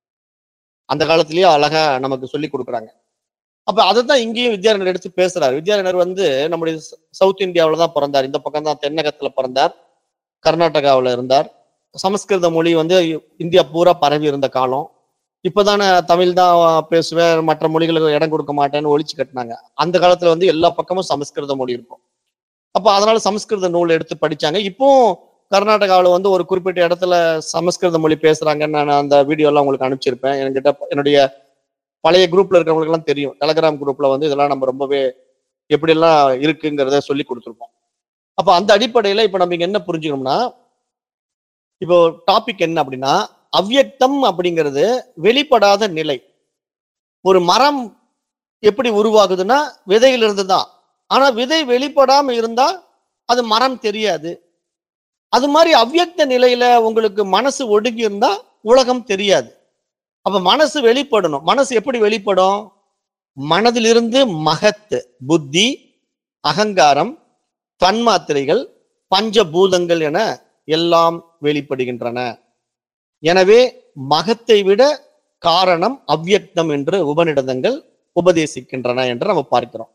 அந்த காலத்திலேயே அழகா நமக்கு சொல்லி கொடுக்குறாங்க அப்ப அதை தான் இங்கேயும் வித்யாரண்யர் எடுத்து பேசுறாரு வித்யாரண்யர் வந்து நம்முடைய ச- சவுத் இந்தியாவுல தான் பிறந்தார் இந்த பக்கம் தான் தென்னகத்துல பிறந்தார் கர்நாடகாவுல இருந்தார் சமஸ்கிருத மொழி வந்து இந்தியா பூரா பரவி இருந்த காலம் இப்பதானே தமிழ் தான் பேசுவேன் மற்ற மொழிகளுக்கு இடம் கொடுக்க மாட்டேன்னு ஒழிச்சு கட்டினாங்க அந்த காலத்துல வந்து எல்லா பக்கமும் சமஸ்கிருத மொழி இருக்கும் அப்ப அதனால சமஸ்கிருத நூல் எடுத்து படிச்சாங்க இப்போ கர்நாடகாவில் வந்து ஒரு குறிப்பிட்ட இடத்துல சமஸ்கிருத மொழி பேசுறாங்கன்னு நான் அந்த வீடியோ எல்லாம் உங்களுக்கு அனுப்பிச்சிருப்பேன் என்கிட்ட என்னுடைய பழைய குரூப்ல இருக்கிறவங்களுக்கு எல்லாம் தெரியும் டெலகிராம் குரூப்ல வந்து இதெல்லாம் நம்ம ரொம்பவே எப்படி எல்லாம் இருக்குங்கிறத சொல்லி கொடுத்துருப்போம் அப்ப அந்த அடிப்படையில இப்ப நம்ம இங்க என்ன புரிஞ்சுக்கணும்னா இப்போ டாபிக் என்ன அப்படின்னா அவ்யக்தம் அப்படிங்கிறது வெளிப்படாத நிலை ஒரு மரம் எப்படி உருவாகுதுன்னா விதையிலிருந்து தான் ஆனா விதை வெளிப்படாம இருந்தா அது மரம் தெரியாது அது மாதிரி அவ்யக்த நிலையில உங்களுக்கு மனசு ஒடுங்கி இருந்தா உலகம் தெரியாது அப்ப மனசு வெளிப்படணும் மனசு எப்படி வெளிப்படும் மனதிலிருந்து மகத்து புத்தி அகங்காரம் தன்மாத்திரைகள் பஞ்சபூதங்கள் என எல்லாம் வெளிப்படுகின்றன எனவே மகத்தை விட காரணம் அவ்யக்தம் என்று உபநிடதங்கள் உபதேசிக்கின்றன என்று நம்ம பார்க்கிறோம்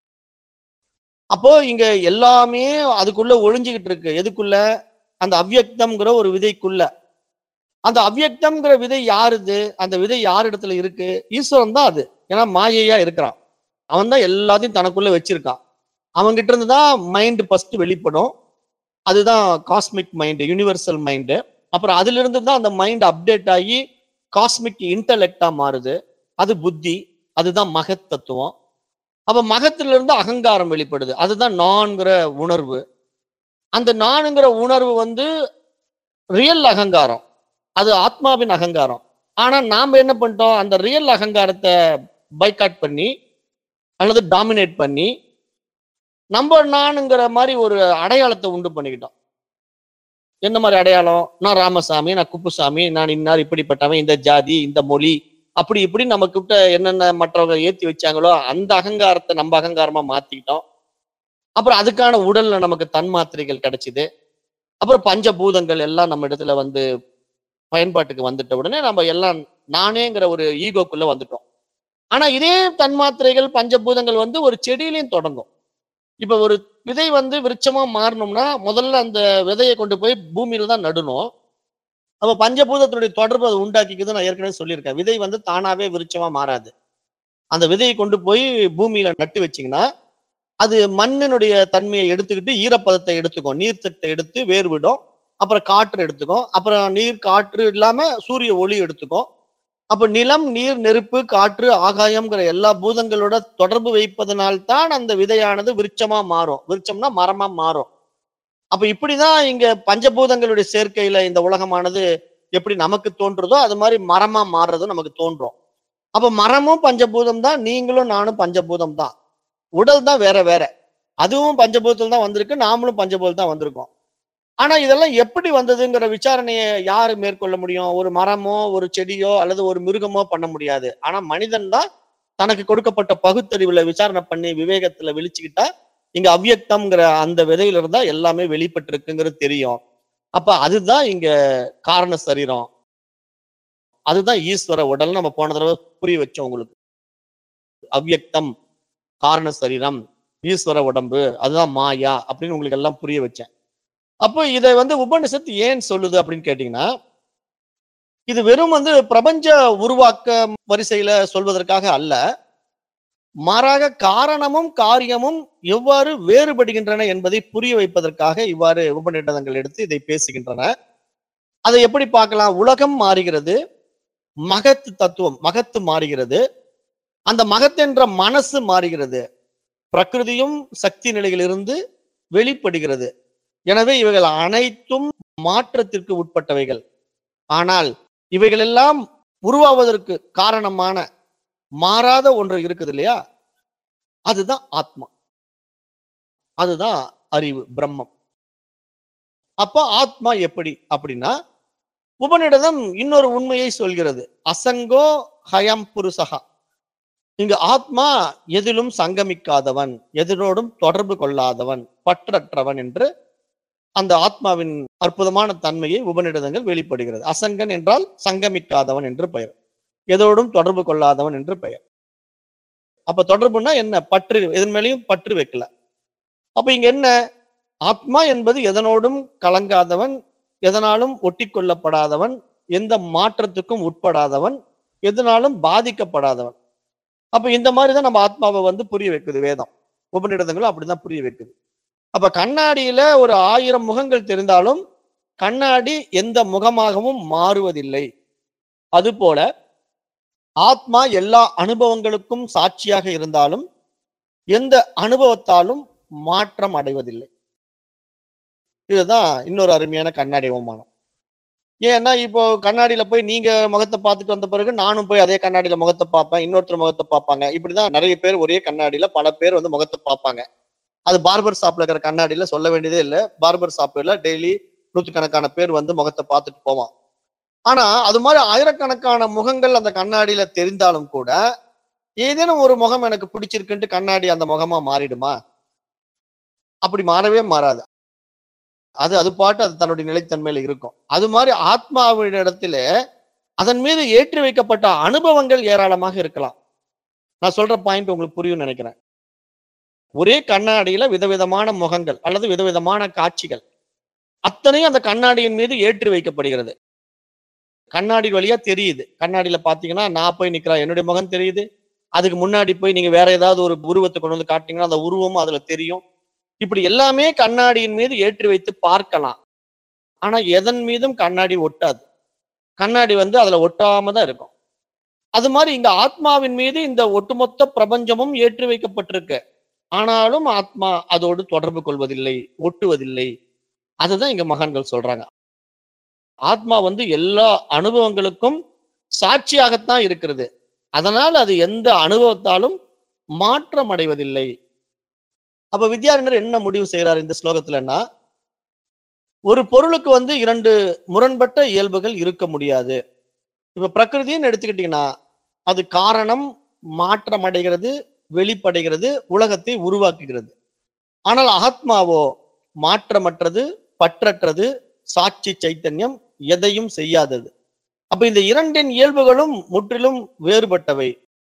அப்போ இங்க எல்லாமே அதுக்குள்ள ஒழிஞ்சுகிட்டு இருக்கு எதுக்குள்ள அந்த அவ்யக்தம்ங்கிற ஒரு விதைக்குள்ள அந்த அவ்யக்தம்ங்கிற விதை யாருது அந்த விதை யார் இடத்துல இருக்கு ஈஸ்வரன் தான் அது ஏன்னா மாயையா இருக்கிறான் அவன் தான் எல்லாத்தையும் தனக்குள்ள வச்சிருக்கான் அவன்கிட்ட இருந்து தான் மைண்ட் ஃபர்ஸ்ட் வெளிப்படும் அதுதான் காஸ்மிக் மைண்டு யூனிவர்சல் மைண்டு அப்புறம் அதுல இருந்து தான் அந்த மைண்ட் அப்டேட் ஆகி காஸ்மிக் இன்டலெக்டா மாறுது அது புத்தி அதுதான் மகத் தத்துவம் அப்ப மகத்துல இருந்து அகங்காரம் வெளிப்படுது அதுதான் நான்கிற உணர்வு அந்த நானுங்கிற உணர்வு வந்து ரியல் அகங்காரம் அது ஆத்மாவின் அகங்காரம் ஆனா நாம என்ன பண்ணிட்டோம் அந்த ரியல் அகங்காரத்தை பைக்காட் பண்ணி அல்லது டாமினேட் பண்ணி நம்ம நானுங்கிற மாதிரி ஒரு அடையாளத்தை உண்டு பண்ணிக்கிட்டோம் என்ன மாதிரி அடையாளம் நான் ராமசாமி நான் குப்புசாமி நான் இன்னார் இப்படிப்பட்டவன் இந்த ஜாதி இந்த மொழி அப்படி இப்படி நம்ம கிட்ட என்னென்ன மற்றவங்க ஏத்தி வச்சாங்களோ அந்த அகங்காரத்தை நம்ம அகங்காரமா மாத்திக்கிட்டோம் அப்புறம் அதுக்கான உடல்ல நமக்கு தன்மாத்திரைகள் கிடைச்சிது அப்புறம் பஞ்சபூதங்கள் எல்லாம் நம்ம இடத்துல வந்து பயன்பாட்டுக்கு வந்துட்ட உடனே நம்ம எல்லாம் நானேங்கிற ஒரு ஈகோக்குள்ள வந்துட்டோம் ஆனா இதே தன்மாத்திரைகள் பஞ்சபூதங்கள் வந்து ஒரு செடியிலையும் தொடங்கும் இப்ப ஒரு விதை வந்து விருட்சமா மாறணும்னா முதல்ல அந்த விதையை கொண்டு போய் பூமியில தான் நடணும் அப்ப பஞ்சபூதத்தினுடைய தொடர்பு அது உண்டாக்கிக்குது நான் ஏற்கனவே சொல்லியிருக்கேன் விதை வந்து தானாவே விருட்சமா மாறாது அந்த விதையை கொண்டு போய் பூமியில நட்டு வச்சீங்கன்னா அது மண்ணினுடைய தன்மையை எடுத்துக்கிட்டு ஈரப்பதத்தை எடுத்துக்கும் நீர்த்தட்டை எடுத்து வேர் விடும் அப்புறம் காற்று எடுத்துக்கும் அப்புறம் நீர் காற்று இல்லாம சூரிய ஒளி எடுத்துக்கும் அப்ப நிலம் நீர் நெருப்பு காற்று ஆகாயம்ங்கிற எல்லா பூதங்களோட தொடர்பு வைப்பதனால்தான் அந்த விதையானது விருட்சமா மாறும் விருட்சம்னா மரமா மாறும் அப்ப இப்படிதான் இங்க பஞ்சபூதங்களுடைய சேர்க்கையில இந்த உலகமானது எப்படி நமக்கு தோன்றுதோ அது மாதிரி மரமா மாறுறதும் நமக்கு தோன்றும் அப்ப மரமும் பஞ்சபூதம் தான் நீங்களும் நானும் பஞ்சபூதம் தான் உடல் தான் வேற வேற அதுவும் பஞ்சபூதத்தில் தான் வந்திருக்கு நாமளும் பஞ்சபூதம் தான் வந்திருக்கோம் ஆனா இதெல்லாம் எப்படி வந்ததுங்கிற விசாரணையை யாரு மேற்கொள்ள முடியும் ஒரு மரமோ ஒரு செடியோ அல்லது ஒரு மிருகமோ பண்ண முடியாது ஆனா மனிதன் தான் தனக்கு கொடுக்கப்பட்ட பகுத்தறிவுல விசாரணை பண்ணி விவேகத்துல விழிச்சுக்கிட்டா இங்க அவ்யக்தம்ங்கிற அந்த விதையில இருந்தா எல்லாமே வெளிப்பட்டு இருக்குங்கிறது தெரியும் அப்ப அதுதான் இங்க காரண சரீரம் அதுதான் ஈஸ்வர உடல் நம்ம போன தடவை புரிய வச்சோம் உங்களுக்கு அவ்யக்தம் காரண சரீரம் ஈஸ்வர உடம்பு அதுதான் மாயா அப்படின்னு உங்களுக்கு எல்லாம் புரிய வச்சேன் அப்போ இதை வந்து உபனிஷத்து ஏன் சொல்லுது அப்படின்னு கேட்டீங்கன்னா இது வெறும் வந்து பிரபஞ்ச உருவாக்க வரிசையில சொல்வதற்காக அல்ல மாறாக காரணமும் காரியமும் எவ்வாறு வேறுபடுகின்றன என்பதை புரிய வைப்பதற்காக இவ்வாறு உபநிடதங்கள் எடுத்து இதை பேசுகின்றன அதை எப்படி பார்க்கலாம் உலகம் மாறுகிறது மகத்து தத்துவம் மகத்து மாறுகிறது அந்த மகத்தென்ற மனசு மாறுகிறது பிரகிருதியும் சக்தி நிலையிலிருந்து வெளிப்படுகிறது எனவே இவைகள் அனைத்தும் மாற்றத்திற்கு உட்பட்டவைகள் ஆனால் இவைகளெல்லாம் உருவாவதற்கு காரணமான மாறாத ஒன்று இருக்குது இல்லையா அதுதான் ஆத்மா அதுதான் அறிவு பிரம்மம் அப்ப ஆத்மா எப்படி அப்படின்னா உபனிடதம் இன்னொரு உண்மையை சொல்கிறது அசங்கோ ஹயம் புருஷகா இங்கு ஆத்மா எதிலும் சங்கமிக்காதவன் எதிரோடும் தொடர்பு கொள்ளாதவன் பற்றற்றவன் என்று அந்த ஆத்மாவின் அற்புதமான தன்மையை உபநிடதங்கள் வெளிப்படுகிறது அசங்கன் என்றால் சங்கமிக்காதவன் என்று பெயர் எதோடும் தொடர்பு கொள்ளாதவன் என்று பெயர் அப்ப தொடர்புனா என்ன பற்று எதன் மேலேயும் பற்று வைக்கல அப்ப இங்க என்ன ஆத்மா என்பது எதனோடும் கலங்காதவன் எதனாலும் ஒட்டி கொள்ளப்படாதவன் எந்த மாற்றத்துக்கும் உட்படாதவன் எதனாலும் பாதிக்கப்படாதவன் அப்ப இந்த மாதிரி தான் நம்ம ஆத்மாவை வந்து புரிய வைக்குது வேதம் உபநிடதங்களும் அப்படிதான் புரிய வைக்குது அப்ப கண்ணாடியில ஒரு ஆயிரம் முகங்கள் தெரிந்தாலும் கண்ணாடி எந்த முகமாகவும் மாறுவதில்லை அதுபோல ஆத்மா எல்லா அனுபவங்களுக்கும் சாட்சியாக இருந்தாலும் எந்த அனுபவத்தாலும் மாற்றம் அடைவதில்லை இதுதான் இன்னொரு அருமையான கண்ணாடி அவமானம் ஏன்னா இப்போ கண்ணாடியில போய் நீங்க முகத்தை பார்த்துட்டு வந்த பிறகு நானும் போய் அதே கண்ணாடியில முகத்தை பார்ப்பேன் இன்னொருத்தர் முகத்தை பார்ப்பாங்க இப்படிதான் நிறைய பேர் ஒரே கண்ணாடியில பல பேர் வந்து முகத்தை பார்ப்பாங்க அது பார்பர் ஷாப்ல இருக்கிற கண்ணாடியில சொல்ல வேண்டியதே இல்லை பார்பர் ஷாப்ல டெய்லி நூற்றுக்கணக்கான பேர் வந்து முகத்தை பார்த்துட்டு போவான் ஆனா அது மாதிரி ஆயிரக்கணக்கான முகங்கள் அந்த கண்ணாடியில தெரிந்தாலும் கூட ஏதேனும் ஒரு முகம் எனக்கு பிடிச்சிருக்குன்ட்டு கண்ணாடி அந்த முகமா மாறிடுமா அப்படி மாறவே மாறாது அது அது பாட்டு அது தன்னுடைய நிலைத்தன்மையில இருக்கும் அது மாதிரி ஆத்மாவின் இடத்துல அதன் மீது ஏற்றி வைக்கப்பட்ட அனுபவங்கள் ஏராளமாக இருக்கலாம் நான் சொல்ற பாயிண்ட் உங்களுக்கு புரியும் நினைக்கிறேன் ஒரே கண்ணாடியில விதவிதமான முகங்கள் அல்லது விதவிதமான காட்சிகள் அத்தனையும் அந்த கண்ணாடியின் மீது ஏற்றி வைக்கப்படுகிறது கண்ணாடி வழியா தெரியுது கண்ணாடியில பாத்தீங்கன்னா நான் போய் நிக்கிறேன் என்னுடைய முகம் தெரியுது அதுக்கு முன்னாடி போய் நீங்க வேற ஏதாவது ஒரு உருவத்தை கொண்டு வந்து காட்டினீங்கன்னா அந்த உருவமும் அதுல தெரியும் இப்படி எல்லாமே கண்ணாடியின் மீது ஏற்றி வைத்து பார்க்கலாம் ஆனா எதன் மீதும் கண்ணாடி ஒட்டாது கண்ணாடி வந்து அதுல ஒட்டாம தான் இருக்கும் அது மாதிரி இங்க ஆத்மாவின் மீது இந்த ஒட்டுமொத்த பிரபஞ்சமும் ஏற்றி வைக்கப்பட்டிருக்கு ஆனாலும் ஆத்மா அதோடு தொடர்பு கொள்வதில்லை ஒட்டுவதில்லை அதுதான் இங்க மகான்கள் சொல்றாங்க ஆத்மா வந்து எல்லா அனுபவங்களுக்கும் சாட்சியாகத்தான் இருக்கிறது அதனால் அது எந்த அனுபவத்தாலும் மாற்றம் அடைவதில்லை அப்ப வித்யாரண்யர் என்ன முடிவு செய்யறார் இந்த ஸ்லோகத்துலன்னா ஒரு பொருளுக்கு வந்து இரண்டு முரண்பட்ட இயல்புகள் இருக்க முடியாது இப்ப பிரகிருதின்னு எடுத்துக்கிட்டீங்கன்னா அது காரணம் மாற்றம் அடைகிறது வெளிப்படைகிறது உலகத்தை உருவாக்குகிறது ஆனால் ஆத்மாவோ மாற்றமற்றது பற்றற்றது சாட்சி சைத்தன்யம் எதையும் செய்யாதது அப்ப இந்த இரண்டின் இயல்புகளும் முற்றிலும் வேறுபட்டவை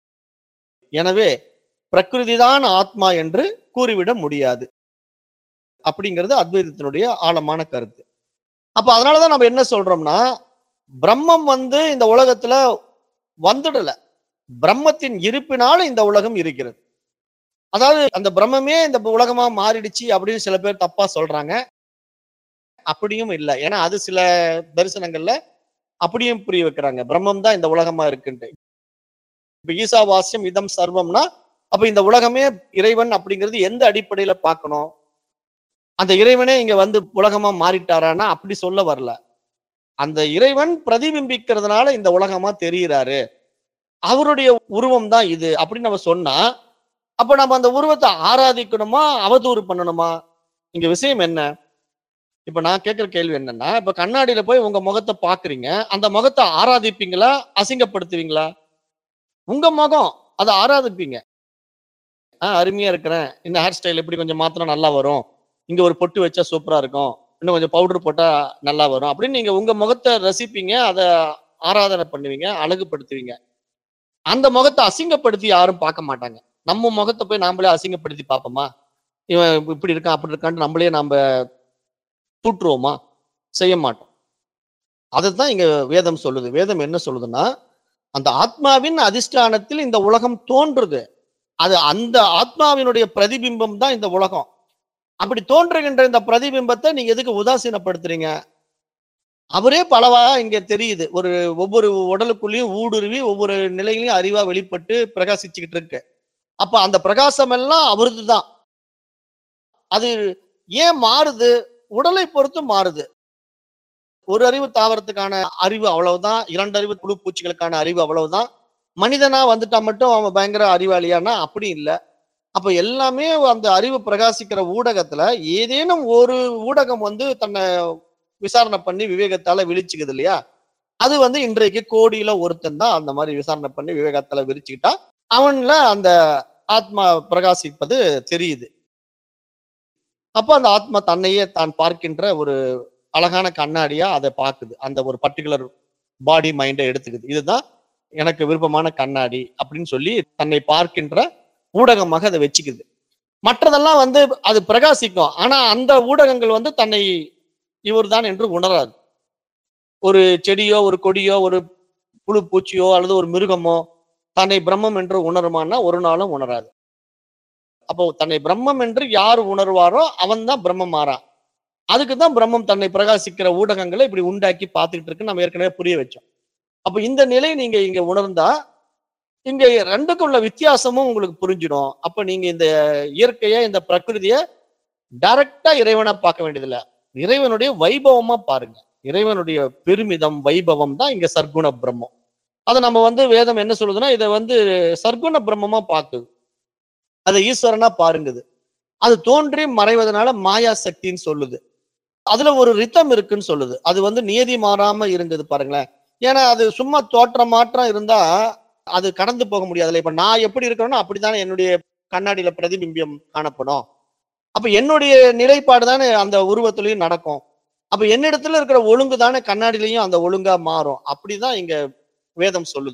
எனவே பிரகிருதிதான் ஆத்மா என்று கூறிவிட முடியாது அப்படிங்கிறது அத்வைதத்தினுடைய ஆழமான கருத்து அப்ப அதனாலதான் நம்ம என்ன சொல்றோம்னா பிரம்மம் வந்து இந்த உலகத்துல வந்துடல பிரம்மத்தின் இருப்பினால இந்த உலகம் இருக்கிறது அதாவது அந்த பிரம்மமே இந்த உலகமா மாறிடுச்சு அப்படின்னு சில பேர் தப்பா சொல்றாங்க அப்படியும் இல்லை ஏன்னா அது சில தரிசனங்கள்ல அப்படியும் புரிய வைக்கிறாங்க பிரம்மம் தான் இந்த உலகமா இருக்குன்ட்டு இப்ப ஈசாவாஸ்யம் இதம் சர்வம்னா அப்ப இந்த உலகமே இறைவன் அப்படிங்கிறது எந்த அடிப்படையில பார்க்கணும் அந்த இறைவனே இங்க வந்து உலகமா மாறிட்டாரான்னா அப்படி சொல்ல வரல அந்த இறைவன் பிரதிபிம்பிக்கிறதுனால இந்த உலகமா தெரிகிறாரு அவருடைய உருவம் தான் இது அப்படின்னு நம்ம சொன்னா அப்ப நம்ம அந்த உருவத்தை ஆராதிக்கணுமா அவதூறு பண்ணணுமா இங்க விஷயம் என்ன இப்ப நான் கேட்கிற கேள்வி என்னன்னா இப்ப கண்ணாடியில போய் உங்க முகத்தை பாக்குறீங்க அந்த முகத்தை ஆராதிப்பீங்களா அசிங்கப்படுத்துவீங்களா உங்க முகம் அதை ஆராதிப்பீங்க ஆஹ் அருமையா இருக்கிறேன் இந்த ஹேர் ஸ்டைல் எப்படி கொஞ்சம் மாத்தினா நல்லா வரும் இங்க ஒரு பொட்டு வச்சா சூப்பரா இருக்கும் இன்னும் கொஞ்சம் பவுடர் போட்டா நல்லா வரும் அப்படின்னு நீங்க உங்க முகத்தை ரசிப்பீங்க அதை ஆராதனை பண்ணுவீங்க அழகுபடுத்துவீங்க அந்த முகத்தை அசிங்கப்படுத்தி யாரும் பார்க்க மாட்டாங்க நம்ம முகத்தை போய் நாமளே அசிங்கப்படுத்தி பார்ப்போமா இவன் இப்படி இருக்கான் அப்படி இருக்கான்ட்டு நம்மளே நாம தூற்றுவோமா செய்ய மாட்டோம் அதுதான் இங்க வேதம் சொல்லுது வேதம் என்ன சொல்லுதுன்னா அந்த ஆத்மாவின் அதிஷ்டானத்தில் இந்த உலகம் தோன்றுது அது அந்த ஆத்மாவினுடைய பிரதிபிம்பம் தான் இந்த உலகம் அப்படி தோன்றுகின்ற இந்த பிரதிபிம்பத்தை நீங்க எதுக்கு உதாசீனப்படுத்துறீங்க அவரே பலவா இங்க தெரியுது ஒரு ஒவ்வொரு உடலுக்குள்ளேயும் ஊடுருவி ஒவ்வொரு நிலையிலையும் அறிவா வெளிப்பட்டு பிரகாசிச்சுக்கிட்டு இருக்கு அப்ப அந்த பிரகாசம் எல்லாம் அவரது தான் அது ஏன் மாறுது உடலை பொறுத்து மாறுது ஒரு அறிவு தாவரத்துக்கான அறிவு அவ்வளவுதான் இரண்டு அறிவு புழு பூச்சிகளுக்கான அறிவு அவ்வளவுதான் மனிதனா வந்துட்டா மட்டும் அவன் பயங்கர அறிவாளியானா அப்படி இல்லை அப்ப எல்லாமே அந்த அறிவு பிரகாசிக்கிற ஊடகத்துல ஏதேனும் ஒரு ஊடகம் வந்து தன்னை விசாரணை பண்ணி விவேகத்தால விழிச்சுக்குது இல்லையா அது வந்து இன்றைக்கு கோடியில ஒருத்தன் தான் அந்த மாதிரி விசாரணை பண்ணி விவேகத்தால விரிச்சுக்கிட்டா அவன்ல அந்த ஆத்மா பிரகாசிப்பது தெரியுது அப்போ அந்த ஆத்மா தன்னையே தான் பார்க்கின்ற ஒரு அழகான கண்ணாடியா அதை பார்க்குது அந்த ஒரு பர்டிகுலர் பாடி மைண்டை எடுத்துக்குது இதுதான் எனக்கு விருப்பமான கண்ணாடி அப்படின்னு சொல்லி தன்னை பார்க்கின்ற ஊடகமாக அதை வச்சுக்குது மற்றதெல்லாம் வந்து அது பிரகாசிக்கும் ஆனா அந்த ஊடகங்கள் வந்து தன்னை இவர்தான் என்று உணராது ஒரு செடியோ ஒரு கொடியோ ஒரு புழு பூச்சியோ அல்லது ஒரு மிருகமோ தன்னை பிரம்மம் என்று உணருமானா ஒரு நாளும் உணராது அப்போ தன்னை பிரம்மம் என்று யார் உணர்வாரோ அவன் தான் பிரம்மமாறா அதுக்கு தான் பிரம்மம் தன்னை பிரகாசிக்கிற ஊடகங்களை இப்படி உண்டாக்கி பார்த்துக்கிட்டு இருக்கு நம்ம ஏற்கனவே புரிய வச்சோம் அப்ப இந்த நிலை நீங்க இங்க உணர்ந்தா இங்க ரெண்டுக்கும் உள்ள வித்தியாசமும் உங்களுக்கு புரிஞ்சிடும் அப்ப நீங்க இந்த இயற்கைய இந்த பிரகிருதிய டைரக்டா இறைவனா பார்க்க வேண்டியதில்ல இறைவனுடைய வைபவமா பாருங்க இறைவனுடைய பெருமிதம் வைபவம் தான் இங்க சர்க்குண பிரம்மம் அதை நம்ம வந்து வேதம் என்ன சொல்லுதுன்னா இதை வந்து சர்க்குண பிரம்மமா பார்க்குது அதை ஈஸ்வரனா பாருங்குது அது தோன்றி மறைவதனால மாயா சக்தின்னு சொல்லுது அதுல ஒரு ரித்தம் இருக்குன்னு சொல்லுது அது வந்து நியதி மாறாம இருந்தது பாருங்களேன் ஏன்னா அது சும்மா தோற்றம் மாற்றம் இருந்தா அது கடந்து போக முடியாதுல்ல இப்ப நான் எப்படி இருக்கிறேனோ அப்படித்தானே என்னுடைய கண்ணாடியில பிரதிபிம்பம் காணப்படும் அப்ப என்னுடைய நிலைப்பாடு தானே அந்த உருவத்திலையும் நடக்கும் அப்ப என்னிடத்துல இருக்கிற ஒழுங்கு தானே கண்ணாடியிலையும் அந்த ஒழுங்கா மாறும் அப்படிதான் இங்க வேதம் சொல்லுது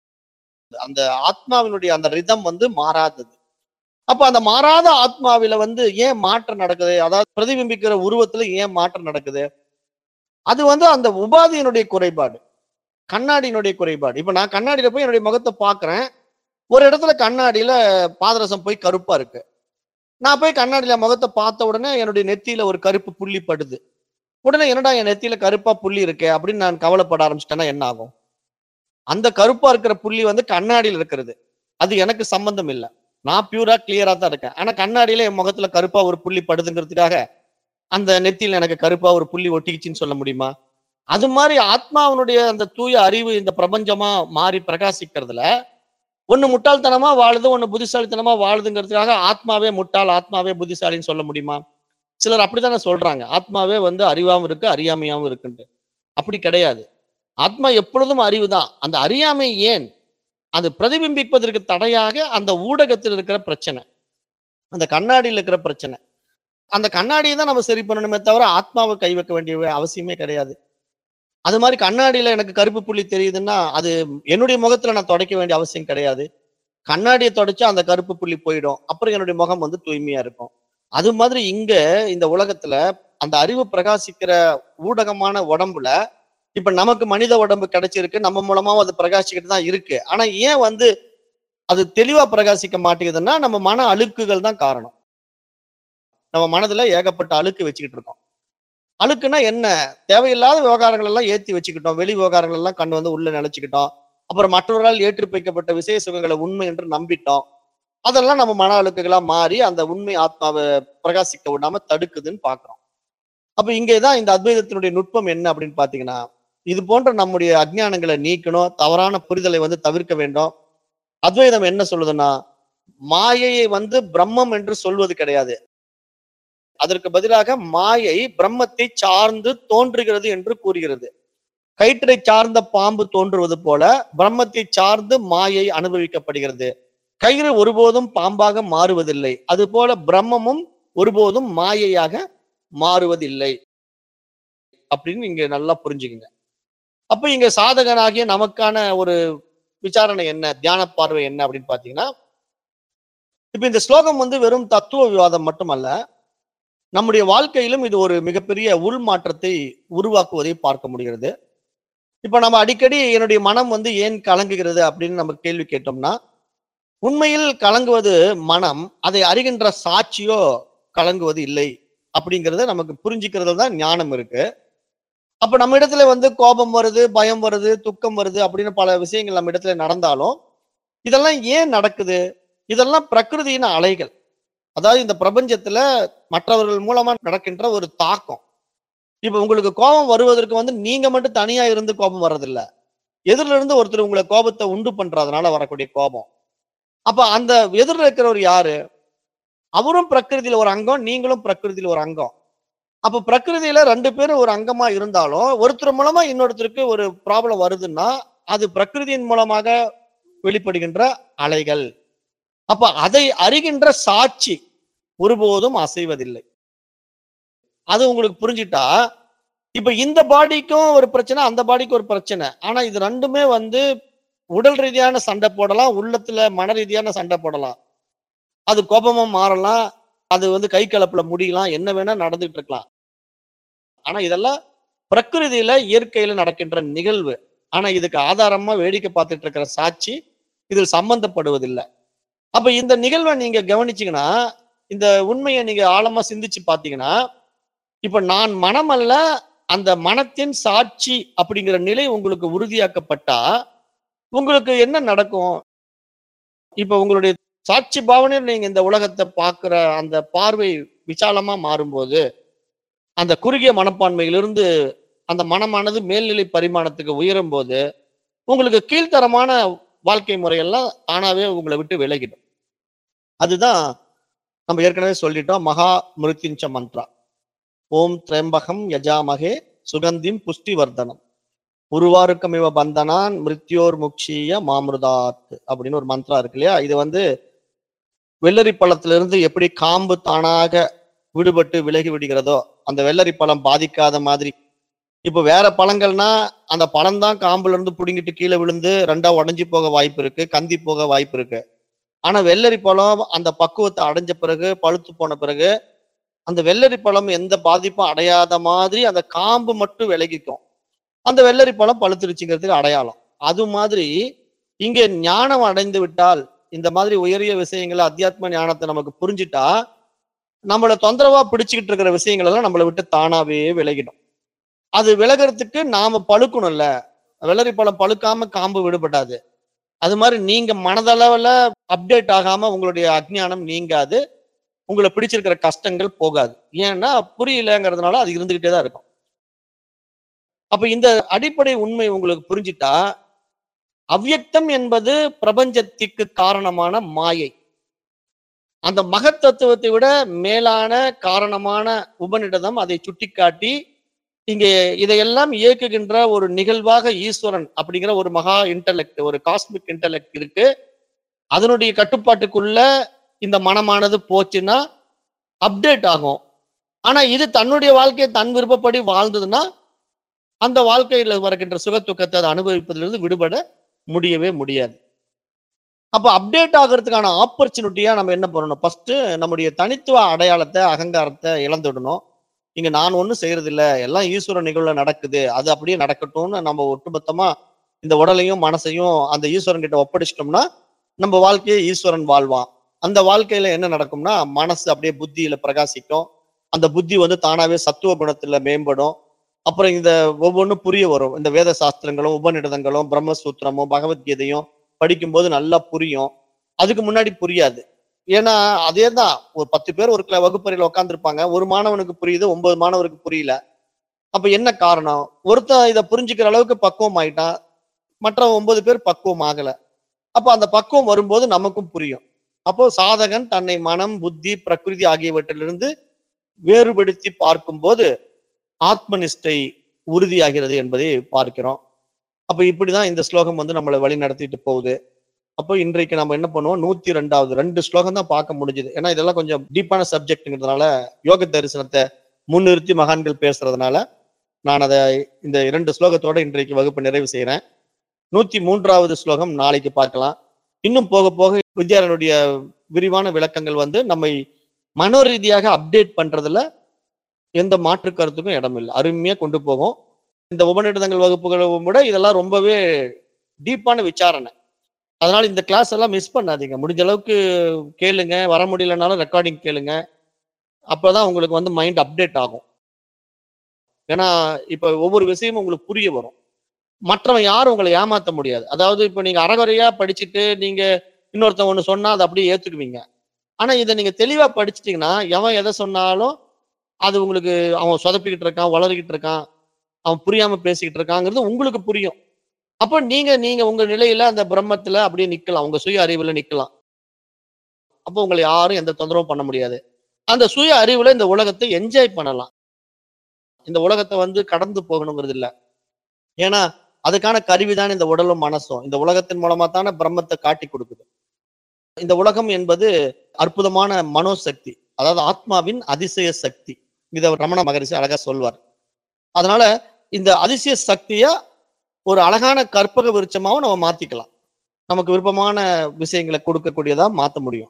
அந்த ஆத்மாவினுடைய அந்த ரிதம் வந்து மாறாதது அப்ப அந்த மாறாத ஆத்மாவில வந்து ஏன் மாற்றம் நடக்குது அதாவது பிரதிபிம்பிக்கிற உருவத்துல ஏன் மாற்றம் நடக்குது அது வந்து அந்த உபாதியினுடைய குறைபாடு கண்ணாடியினுடைய குறைபாடு இப்ப நான் கண்ணாடியில போய் என்னுடைய முகத்தை பாக்குறேன் ஒரு இடத்துல கண்ணாடியில பாதரசம் போய் கருப்பா இருக்கு நான் போய் கண்ணாடியில முகத்தை பார்த்த உடனே என்னுடைய நெத்தியில ஒரு கருப்பு புள்ளி படுது உடனே என்னடா என் நெத்தியில கருப்பா புள்ளி இருக்கே அப்படின்னு நான் கவலைப்பட ஆரம்பிச்சிட்டேன்னா என்ன ஆகும் அந்த கருப்பா இருக்கிற புள்ளி வந்து கண்ணாடியில இருக்கிறது அது எனக்கு சம்பந்தம் இல்லை நான் பியூரா கிளியரா தான் இருக்கேன் ஆனா கண்ணாடியில என் முகத்துல கருப்பா ஒரு புள்ளி படுதுங்கிறதுக்காக அந்த நெத்தியில எனக்கு கருப்பா ஒரு புள்ளி ஒட்டிக்கிச்சின்னு சொல்ல முடியுமா அது மாதிரி ஆத்மாவனுடைய அந்த தூய அறிவு இந்த பிரபஞ்சமா மாறி பிரகாசிக்கிறதுல ஒண்ணு முட்டாள்தனமா வாழுது ஒண்ணு புத்திசாலித்தனமா வாழுதுங்கிறதுக்காக ஆத்மாவே முட்டாள் ஆத்மாவே புத்திசாலின்னு சொல்ல முடியுமா சிலர் அப்படித்தானே சொல்றாங்க ஆத்மாவே வந்து அறிவாவும் இருக்கு அறியாமையாவும் இருக்குன்ட்டு அப்படி கிடையாது ஆத்மா எப்பொழுதும் அறிவு தான் அந்த அறியாமை ஏன் அது பிரதிபிம்பிப்பதற்கு தடையாக அந்த ஊடகத்தில் இருக்கிற பிரச்சனை அந்த கண்ணாடியில் இருக்கிற பிரச்சனை அந்த கண்ணாடியை தான் நம்ம சரி பண்ணணுமே தவிர ஆத்மாவை கை வைக்க வேண்டிய அவசியமே கிடையாது அது மாதிரி கண்ணாடியில எனக்கு கருப்பு புள்ளி தெரியுதுன்னா அது என்னுடைய முகத்துல நான் துடைக்க வேண்டிய அவசியம் கிடையாது கண்ணாடியை தொடச்சா அந்த கருப்பு புள்ளி போயிடும் அப்புறம் என்னுடைய முகம் வந்து தூய்மையா இருக்கும் அது மாதிரி இங்க இந்த உலகத்துல அந்த அறிவு பிரகாசிக்கிற ஊடகமான உடம்புல இப்ப நமக்கு மனித உடம்பு கிடைச்சிருக்கு நம்ம மூலமாவும் அது பிரகாசிக்கிட்டு தான் இருக்கு ஆனா ஏன் வந்து அது தெளிவா பிரகாசிக்க மாட்டேங்குதுன்னா நம்ம மன அழுக்குகள் தான் காரணம் நம்ம மனதுல ஏகப்பட்ட அழுக்கு வச்சுக்கிட்டு இருக்கோம் அழுக்குன்னா என்ன தேவையில்லாத விவகாரங்கள் எல்லாம் ஏத்தி வச்சுக்கிட்டோம் வெளி விவகாரங்கள் எல்லாம் கண்டு வந்து உள்ள நினைச்சுக்கிட்டோம் அப்புறம் மற்றவர்களால் ஏற்றி வைக்கப்பட்ட விசேஷ சுகங்களை உண்மை என்று நம்பிட்டோம் அதெல்லாம் நம்ம மன அழுக்குகளா மாறி அந்த உண்மை ஆத்மாவை பிரகாசிக்க விடாம தடுக்குதுன்னு பாக்குறோம் அப்ப இங்கேதான் இந்த அத்வைதத்தினுடைய நுட்பம் என்ன அப்படின்னு பாத்தீங்கன்னா இது போன்ற நம்முடைய அஜ்ஞானங்களை நீக்கணும் தவறான புரிதலை வந்து தவிர்க்க வேண்டும் அத்வைதம் என்ன சொல்லுதுன்னா மாயையை வந்து பிரம்மம் என்று சொல்வது கிடையாது அதற்கு பதிலாக மாயை பிரம்மத்தை சார்ந்து தோன்றுகிறது என்று கூறுகிறது கயிற்றை சார்ந்த பாம்பு தோன்றுவது போல பிரம்மத்தை சார்ந்து மாயை அனுபவிக்கப்படுகிறது கயிறு ஒருபோதும் பாம்பாக மாறுவதில்லை அதுபோல பிரம்மமும் ஒருபோதும் மாயையாக மாறுவதில்லை அப்படின்னு இங்க நல்லா புரிஞ்சுக்குங்க அப்ப இங்க சாதகனாகிய நமக்கான ஒரு விசாரணை என்ன தியான பார்வை என்ன அப்படின்னு பாத்தீங்கன்னா இப்ப இந்த ஸ்லோகம் வந்து வெறும் தத்துவ விவாதம் மட்டுமல்ல நம்முடைய வாழ்க்கையிலும் இது ஒரு மிகப்பெரிய உள் மாற்றத்தை உருவாக்குவதை பார்க்க முடிகிறது இப்ப நம்ம அடிக்கடி என்னுடைய மனம் வந்து ஏன் கலங்குகிறது அப்படின்னு நம்ம கேள்வி கேட்டோம்னா உண்மையில் கலங்குவது மனம் அதை அறிகின்ற சாட்சியோ கலங்குவது இல்லை அப்படிங்கறத நமக்கு புரிஞ்சுக்கிறதுல தான் ஞானம் இருக்கு அப்ப நம்ம இடத்துல வந்து கோபம் வருது பயம் வருது துக்கம் வருது அப்படின்னு பல விஷயங்கள் நம்ம இடத்துல நடந்தாலும் இதெல்லாம் ஏன் நடக்குது இதெல்லாம் பிரகிருதியின் அலைகள் அதாவது இந்த பிரபஞ்சத்துல மற்றவர்கள் மூலமா நடக்கின்ற ஒரு தாக்கம் இப்ப உங்களுக்கு கோபம் வருவதற்கு வந்து நீங்க மட்டும் தனியா இருந்து கோபம் வர்றதில்ல எதிரில இருந்து ஒருத்தர் உங்களை கோபத்தை உண்டு பண்றதுனால வரக்கூடிய கோபம் அப்ப அந்த எதிரில் இருக்கிறவர் யாரு அவரும் பிரகிருதியில ஒரு அங்கம் நீங்களும் பிரகிருதியில ஒரு அங்கம் அப்ப பிரகிருதியில ரெண்டு பேரும் ஒரு அங்கமா இருந்தாலும் ஒருத்தர் மூலமா இன்னொருத்தருக்கு ஒரு ப்ராப்ளம் வருதுன்னா அது பிரகிருதியின் மூலமாக வெளிப்படுகின்ற அலைகள் அப்ப அதை அறிகின்ற சாட்சி ஒருபோதும் அசைவதில்லை அது உங்களுக்கு புரிஞ்சிட்டா இப்ப இந்த பாடிக்கும் ஒரு பிரச்சனை அந்த பாடிக்கும் ஒரு பிரச்சனை ஆனா இது ரெண்டுமே வந்து உடல் ரீதியான சண்டை போடலாம் உள்ளத்துல மன ரீதியான சண்டை போடலாம் அது கோபமா மாறலாம் அது வந்து கை கலப்புல முடியலாம் என்ன வேணா நடந்துட்டு இருக்கலாம் ஆனா இதெல்லாம் பிரகிருதியில இயற்கையில நடக்கின்ற நிகழ்வு ஆனா இதுக்கு ஆதாரமா வேடிக்கை பார்த்துட்டு இருக்கிற சாட்சி இதில் சம்பந்தப்படுவதில்லை அப்ப இந்த நிகழ்வை நீங்க கவனிச்சீங்கன்னா இந்த உண்மையை நீங்க ஆழமா சிந்திச்சு பார்த்தீங்கன்னா இப்ப நான் மனம் அல்ல அந்த மனத்தின் சாட்சி அப்படிங்கிற நிலை உங்களுக்கு உறுதியாக்கப்பட்டா உங்களுக்கு என்ன நடக்கும் இப்ப உங்களுடைய சாட்சி பாவனையில் நீங்க இந்த உலகத்தை பார்க்கிற அந்த பார்வை விசாலமா மாறும்போது அந்த குறுகிய மனப்பான்மையிலிருந்து அந்த மனமானது மேல்நிலை பரிமாணத்துக்கு உயரும் போது உங்களுக்கு கீழ்த்தரமான வாழ்க்கை முறையெல்லாம் தானாவே உங்களை விட்டு விலகிடும் அதுதான் நம்ம ஏற்கனவே சொல்லிட்டோம் மகா மிருத்யுஞ்ச மந்த்ரா ஓம் திரம்பகம் யஜாமகே சுகந்திம் புஷ்டி வர்தனம் உருவாருக்கமிவ பந்தனான் மிருத்யோர் முக்ஷிய மாமிருதாத் அப்படின்னு ஒரு மந்த்ரா இருக்கு இல்லையா இது வந்து வெள்ளரி பழத்திலிருந்து எப்படி காம்பு தானாக விடுபட்டு விலகி விடுகிறதோ அந்த வெள்ளரி பழம் பாதிக்காத மாதிரி இப்போ வேற பழங்கள்னா அந்த பழம் தான் காம்புல இருந்து புடுங்கிட்டு கீழே விழுந்து ரெண்டா உடைஞ்சு போக வாய்ப்பு இருக்கு கந்தி போக வாய்ப்பு இருக்கு ஆனா வெள்ளரி பழம் அந்த பக்குவத்தை அடைஞ்ச பிறகு பழுத்து போன பிறகு அந்த வெள்ளரி பழம் எந்த பாதிப்பும் அடையாத மாதிரி அந்த காம்பு மட்டும் விலகிக்கும் அந்த வெள்ளரி பழம் பழுத்துருச்சுங்கிறதுக்கு அடையாளம் அது மாதிரி இங்கே ஞானம் அடைந்து விட்டால் இந்த மாதிரி உயரிய விஷயங்களை அத்தியாத்ம ஞானத்தை நமக்கு புரிஞ்சுட்டா நம்மளை தொந்தரவா பிடிச்சுக்கிட்டு இருக்கிற விஷயங்கள் எல்லாம் நம்மளை விட்டு தானாவே விலகிடும் அது விலகிறதுக்கு நாம பழுக்கணும்ல வெள்ளரி பழம் பழுக்காம காம்பு விடுபடாது அது மாதிரி நீங்க மனதளவுல அப்டேட் ஆகாம உங்களுடைய அஜ்ஞானம் நீங்காது உங்களை பிடிச்சிருக்கிற கஷ்டங்கள் போகாது ஏன்னா புரியலங்கிறதுனால அது இருந்துகிட்டே தான் இருக்கும் அப்ப இந்த அடிப்படை உண்மை உங்களுக்கு புரிஞ்சிட்டா அவ்யக்தம் என்பது பிரபஞ்சத்திற்கு காரணமான மாயை அந்த மகத்தத்துவத்தை விட மேலான காரணமான உபநிடதம் அதை சுட்டிக்காட்டி இங்கே இதையெல்லாம் இயக்குகின்ற ஒரு நிகழ்வாக ஈஸ்வரன் அப்படிங்கிற ஒரு மகா இன்டலெக்ட் ஒரு காஸ்மிக் இன்டலெக்ட் இருக்கு அதனுடைய கட்டுப்பாட்டுக்குள்ள இந்த மனமானது போச்சுன்னா அப்டேட் ஆகும் ஆனா இது தன்னுடைய வாழ்க்கையை தன் விருப்பப்படி வாழ்ந்ததுன்னா அந்த வாழ்க்கையில வருகின்ற சுக துக்கத்தை அதை அனுபவிப்பதிலிருந்து விடுபட முடியவே முடியாது அப்ப அப்டேட் ஆகிறதுக்கான ஆப்பர்ச்சுனிட்டியா நம்ம என்ன பண்ணணும் ஃபர்ஸ்ட் நம்முடைய தனித்துவ அடையாளத்தை அகங்காரத்தை இழந்துடணும் இங்க நான் ஒண்ணும் செய்யறது இல்ல எல்லாம் ஈஸ்வர நிகழ்வுல நடக்குது அது அப்படியே நடக்கட்டும்னு நம்ம ஒட்டுமொத்தமா இந்த உடலையும் மனசையும் அந்த ஈஸ்வரன் கிட்ட ஒப்படைச்சிட்டோம்னா நம்ம வாழ்க்கையை ஈஸ்வரன் வாழ்வான் அந்த வாழ்க்கையில என்ன நடக்கும்னா மனசு அப்படியே புத்தியில பிரகாசிக்கும் அந்த புத்தி வந்து தானாவே சத்துவ குணத்துல மேம்படும் அப்புறம் இந்த ஒவ்வொன்றும் புரிய வரும் இந்த வேத சாஸ்திரங்களும் உபநிடதங்களும் பிரம்மசூத்திரமும் பகவத்கீதையும் படிக்கும்போது நல்லா புரியும் அதுக்கு முன்னாடி புரியாது ஏன்னா அதே தான் ஒரு பத்து பேர் ஒரு கிள- வகுப்பறையில உட்காந்துருப்பாங்க ஒரு மாணவனுக்கு புரியுது ஒன்பது மாணவருக்கு புரியல அப்ப என்ன காரணம் ஒருத்தன் இதை புரிஞ்சுக்கிற அளவுக்கு பக்குவம் ஆயிட்டான் மற்ற ஒன்பது பேர் பக்குவம் ஆகல அப்ப அந்த பக்குவம் வரும்போது நமக்கும் புரியும் அப்போ சாதகன் தன்னை மனம் புத்தி பிரகிருதி ஆகியவற்றிலிருந்து வேறுபடுத்தி பார்க்கும்போது ஆத்மனிஷ்டை உறுதியாகிறது என்பதை பார்க்கிறோம் அப்ப இப்படிதான் இந்த ஸ்லோகம் வந்து நம்மளை வழி நடத்திட்டு போகுது அப்போ இன்றைக்கு நம்ம என்ன பண்ணுவோம் நூத்தி ரெண்டாவது ரெண்டு ஸ்லோகம் தான் பார்க்க முடிஞ்சுது ஏன்னா இதெல்லாம் கொஞ்சம் டீப்பான சப்ஜெக்ட்ங்கிறதுனால யோக தரிசனத்தை முன்னிறுத்தி மகான்கள் பேசுறதுனால நான் அதை இந்த இரண்டு ஸ்லோகத்தோட இன்றைக்கு வகுப்பு நிறைவு செய்கிறேன் நூத்தி மூன்றாவது ஸ்லோகம் நாளைக்கு பார்க்கலாம் இன்னும் போக போக வித்யாரனுடைய விரிவான விளக்கங்கள் வந்து நம்மை மனோரீதியாக அப்டேட் பண்றதுல எந்த மாற்று கருத்துக்கும் இடம் இல்லை அருமையா கொண்டு போகும் இந்த உபநிடதங்கள் வகுப்புகளை விட இதெல்லாம் ரொம்பவே டீப்பான விசாரணை அதனால இந்த கிளாஸ் எல்லாம் மிஸ் பண்ணாதீங்க முடிஞ்ச அளவுக்கு கேளுங்க வர முடியலனாலும் ரெக்கார்டிங் கேளுங்க அப்பதான் உங்களுக்கு வந்து மைண்ட் அப்டேட் ஆகும் ஏன்னா இப்ப ஒவ்வொரு விஷயமும் உங்களுக்கு புரிய வரும் மற்றவன் யாரும் உங்களை ஏமாத்த முடியாது அதாவது இப்ப நீங்க அறகுறையா படிச்சுட்டு நீங்க இன்னொருத்தன் ஒண்ணு சொன்னா அதை அப்படியே ஏத்துக்குவீங்க ஆனா இதை நீங்க தெளிவா படிச்சிட்டீங்கன்னா எவன் எதை சொன்னாலும் அது உங்களுக்கு அவன் சொதப்பிக்கிட்டு இருக்கான் வளர்கிட்டு இருக்கான் அவன் புரியாம பேசிக்கிட்டு இருக்காங்கிறது உங்களுக்கு புரியும் அப்போ நீங்க நீங்க உங்க நிலையில அந்த பிரம்மத்துல அப்படியே நிக்கலாம் உங்க சுய அறிவுல நிக்கலாம் அப்போ உங்களை யாரும் எந்த தொந்தரவும் பண்ண முடியாது அந்த சுய அறிவுல இந்த உலகத்தை என்ஜாய் பண்ணலாம் இந்த உலகத்தை வந்து கடந்து போகணுங்கிறது இல்ல ஏன்னா அதுக்கான கருவிதான் இந்த உடலும் மனசும் இந்த உலகத்தின் மூலமா தானே பிரம்மத்தை காட்டி கொடுக்குது இந்த உலகம் என்பது அற்புதமான மனோசக்தி அதாவது ஆத்மாவின் அதிசய சக்தி இதை ரமண மகரிஷி அழகா சொல்வார் அதனால இந்த அதிசய சக்திய ஒரு அழகான கற்பக விருட்சமாவும் நம்ம மாத்திக்கலாம் நமக்கு விருப்பமான விஷயங்களை கொடுக்கக்கூடியதா மாத்த முடியும்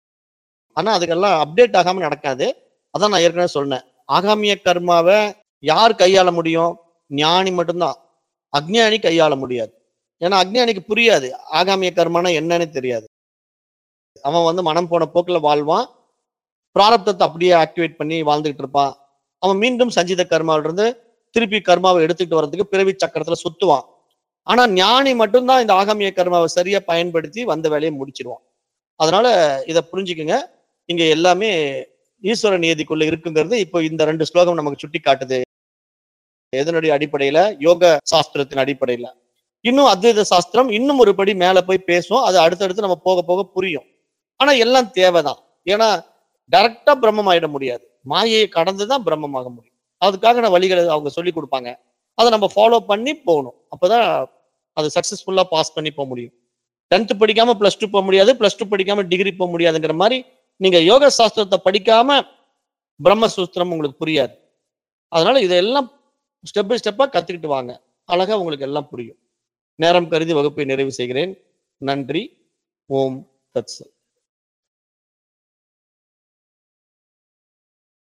ஆனா அதுக்கெல்லாம் அப்டேட் ஆகாம நடக்காது அதான் நான் ஏற்கனவே சொன்னேன் ஆகாமிய கர்மாவை யார் கையாள முடியும் ஞானி மட்டும்தான் அக்ஞானி கையாள முடியாது ஏன்னா அக்ஞானிக்கு புரியாது ஆகாமிய கர்மானா என்னன்னு தெரியாது அவன் வந்து மனம் போன போக்குல வாழ்வான் பிராரப்தத்தை அப்படியே ஆக்டிவேட் பண்ணி வாழ்ந்துகிட்டு இருப்பான் அவன் மீண்டும் சஞ்சித கர்மாவில இருந்து திருப்பி கர்மாவை எடுத்துக்கிட்டு வர்றதுக்கு பிறவி சக்கரத்துல சுத்துவான் ஆனா ஞானி மட்டும்தான் இந்த ஆகமிய கர்மாவை சரியா பயன்படுத்தி வந்த வேலையை முடிச்சிருவான் அதனால இதை புரிஞ்சுக்குங்க இங்க எல்லாமே ஈஸ்வர நியதிக்குள்ள இருக்குங்கிறது இப்போ இந்த ரெண்டு ஸ்லோகம் நமக்கு சுட்டி காட்டுது எதனுடைய அடிப்படையில யோக சாஸ்திரத்தின் அடிப்படையில இன்னும் அத்வைத சாஸ்திரம் இன்னும் ஒரு படி மேல போய் பேசும் அது அடுத்தடுத்து நம்ம போக போக புரியும் ஆனா எல்லாம் தேவைதான் ஏன்னா டைரக்டா பிரம்மம் ஆயிட முடியாது மாயையை கடந்துதான் பிரம்மமாக முடியும் அதுக்காக நான் வழிகளை அவங்க சொல்லி கொடுப்பாங்க அதை நம்ம ஃபாலோ பண்ணி போகணும் அப்பதான் அது சக்சஸ்ஃபுல்லா பாஸ் பண்ணி போக முடியும் டென்த் படிக்காம பிளஸ் டூ போக முடியாது பிளஸ் டூ படிக்காம டிகிரி போக முடியாதுங்கிற மாதிரி நீங்க யோக சாஸ்திரத்தை படிக்காம பிரம்மசூத்திரம் உங்களுக்கு புரியாது அதனால இதெல்லாம் ஸ்டெப் பை ஸ்டெப்பா கத்துக்கிட்டு வாங்க அழகா உங்களுக்கு எல்லாம் புரியும் நேரம் கருதி வகுப்பை நிறைவு செய்கிறேன் நன்றி ஓம் தத்சத்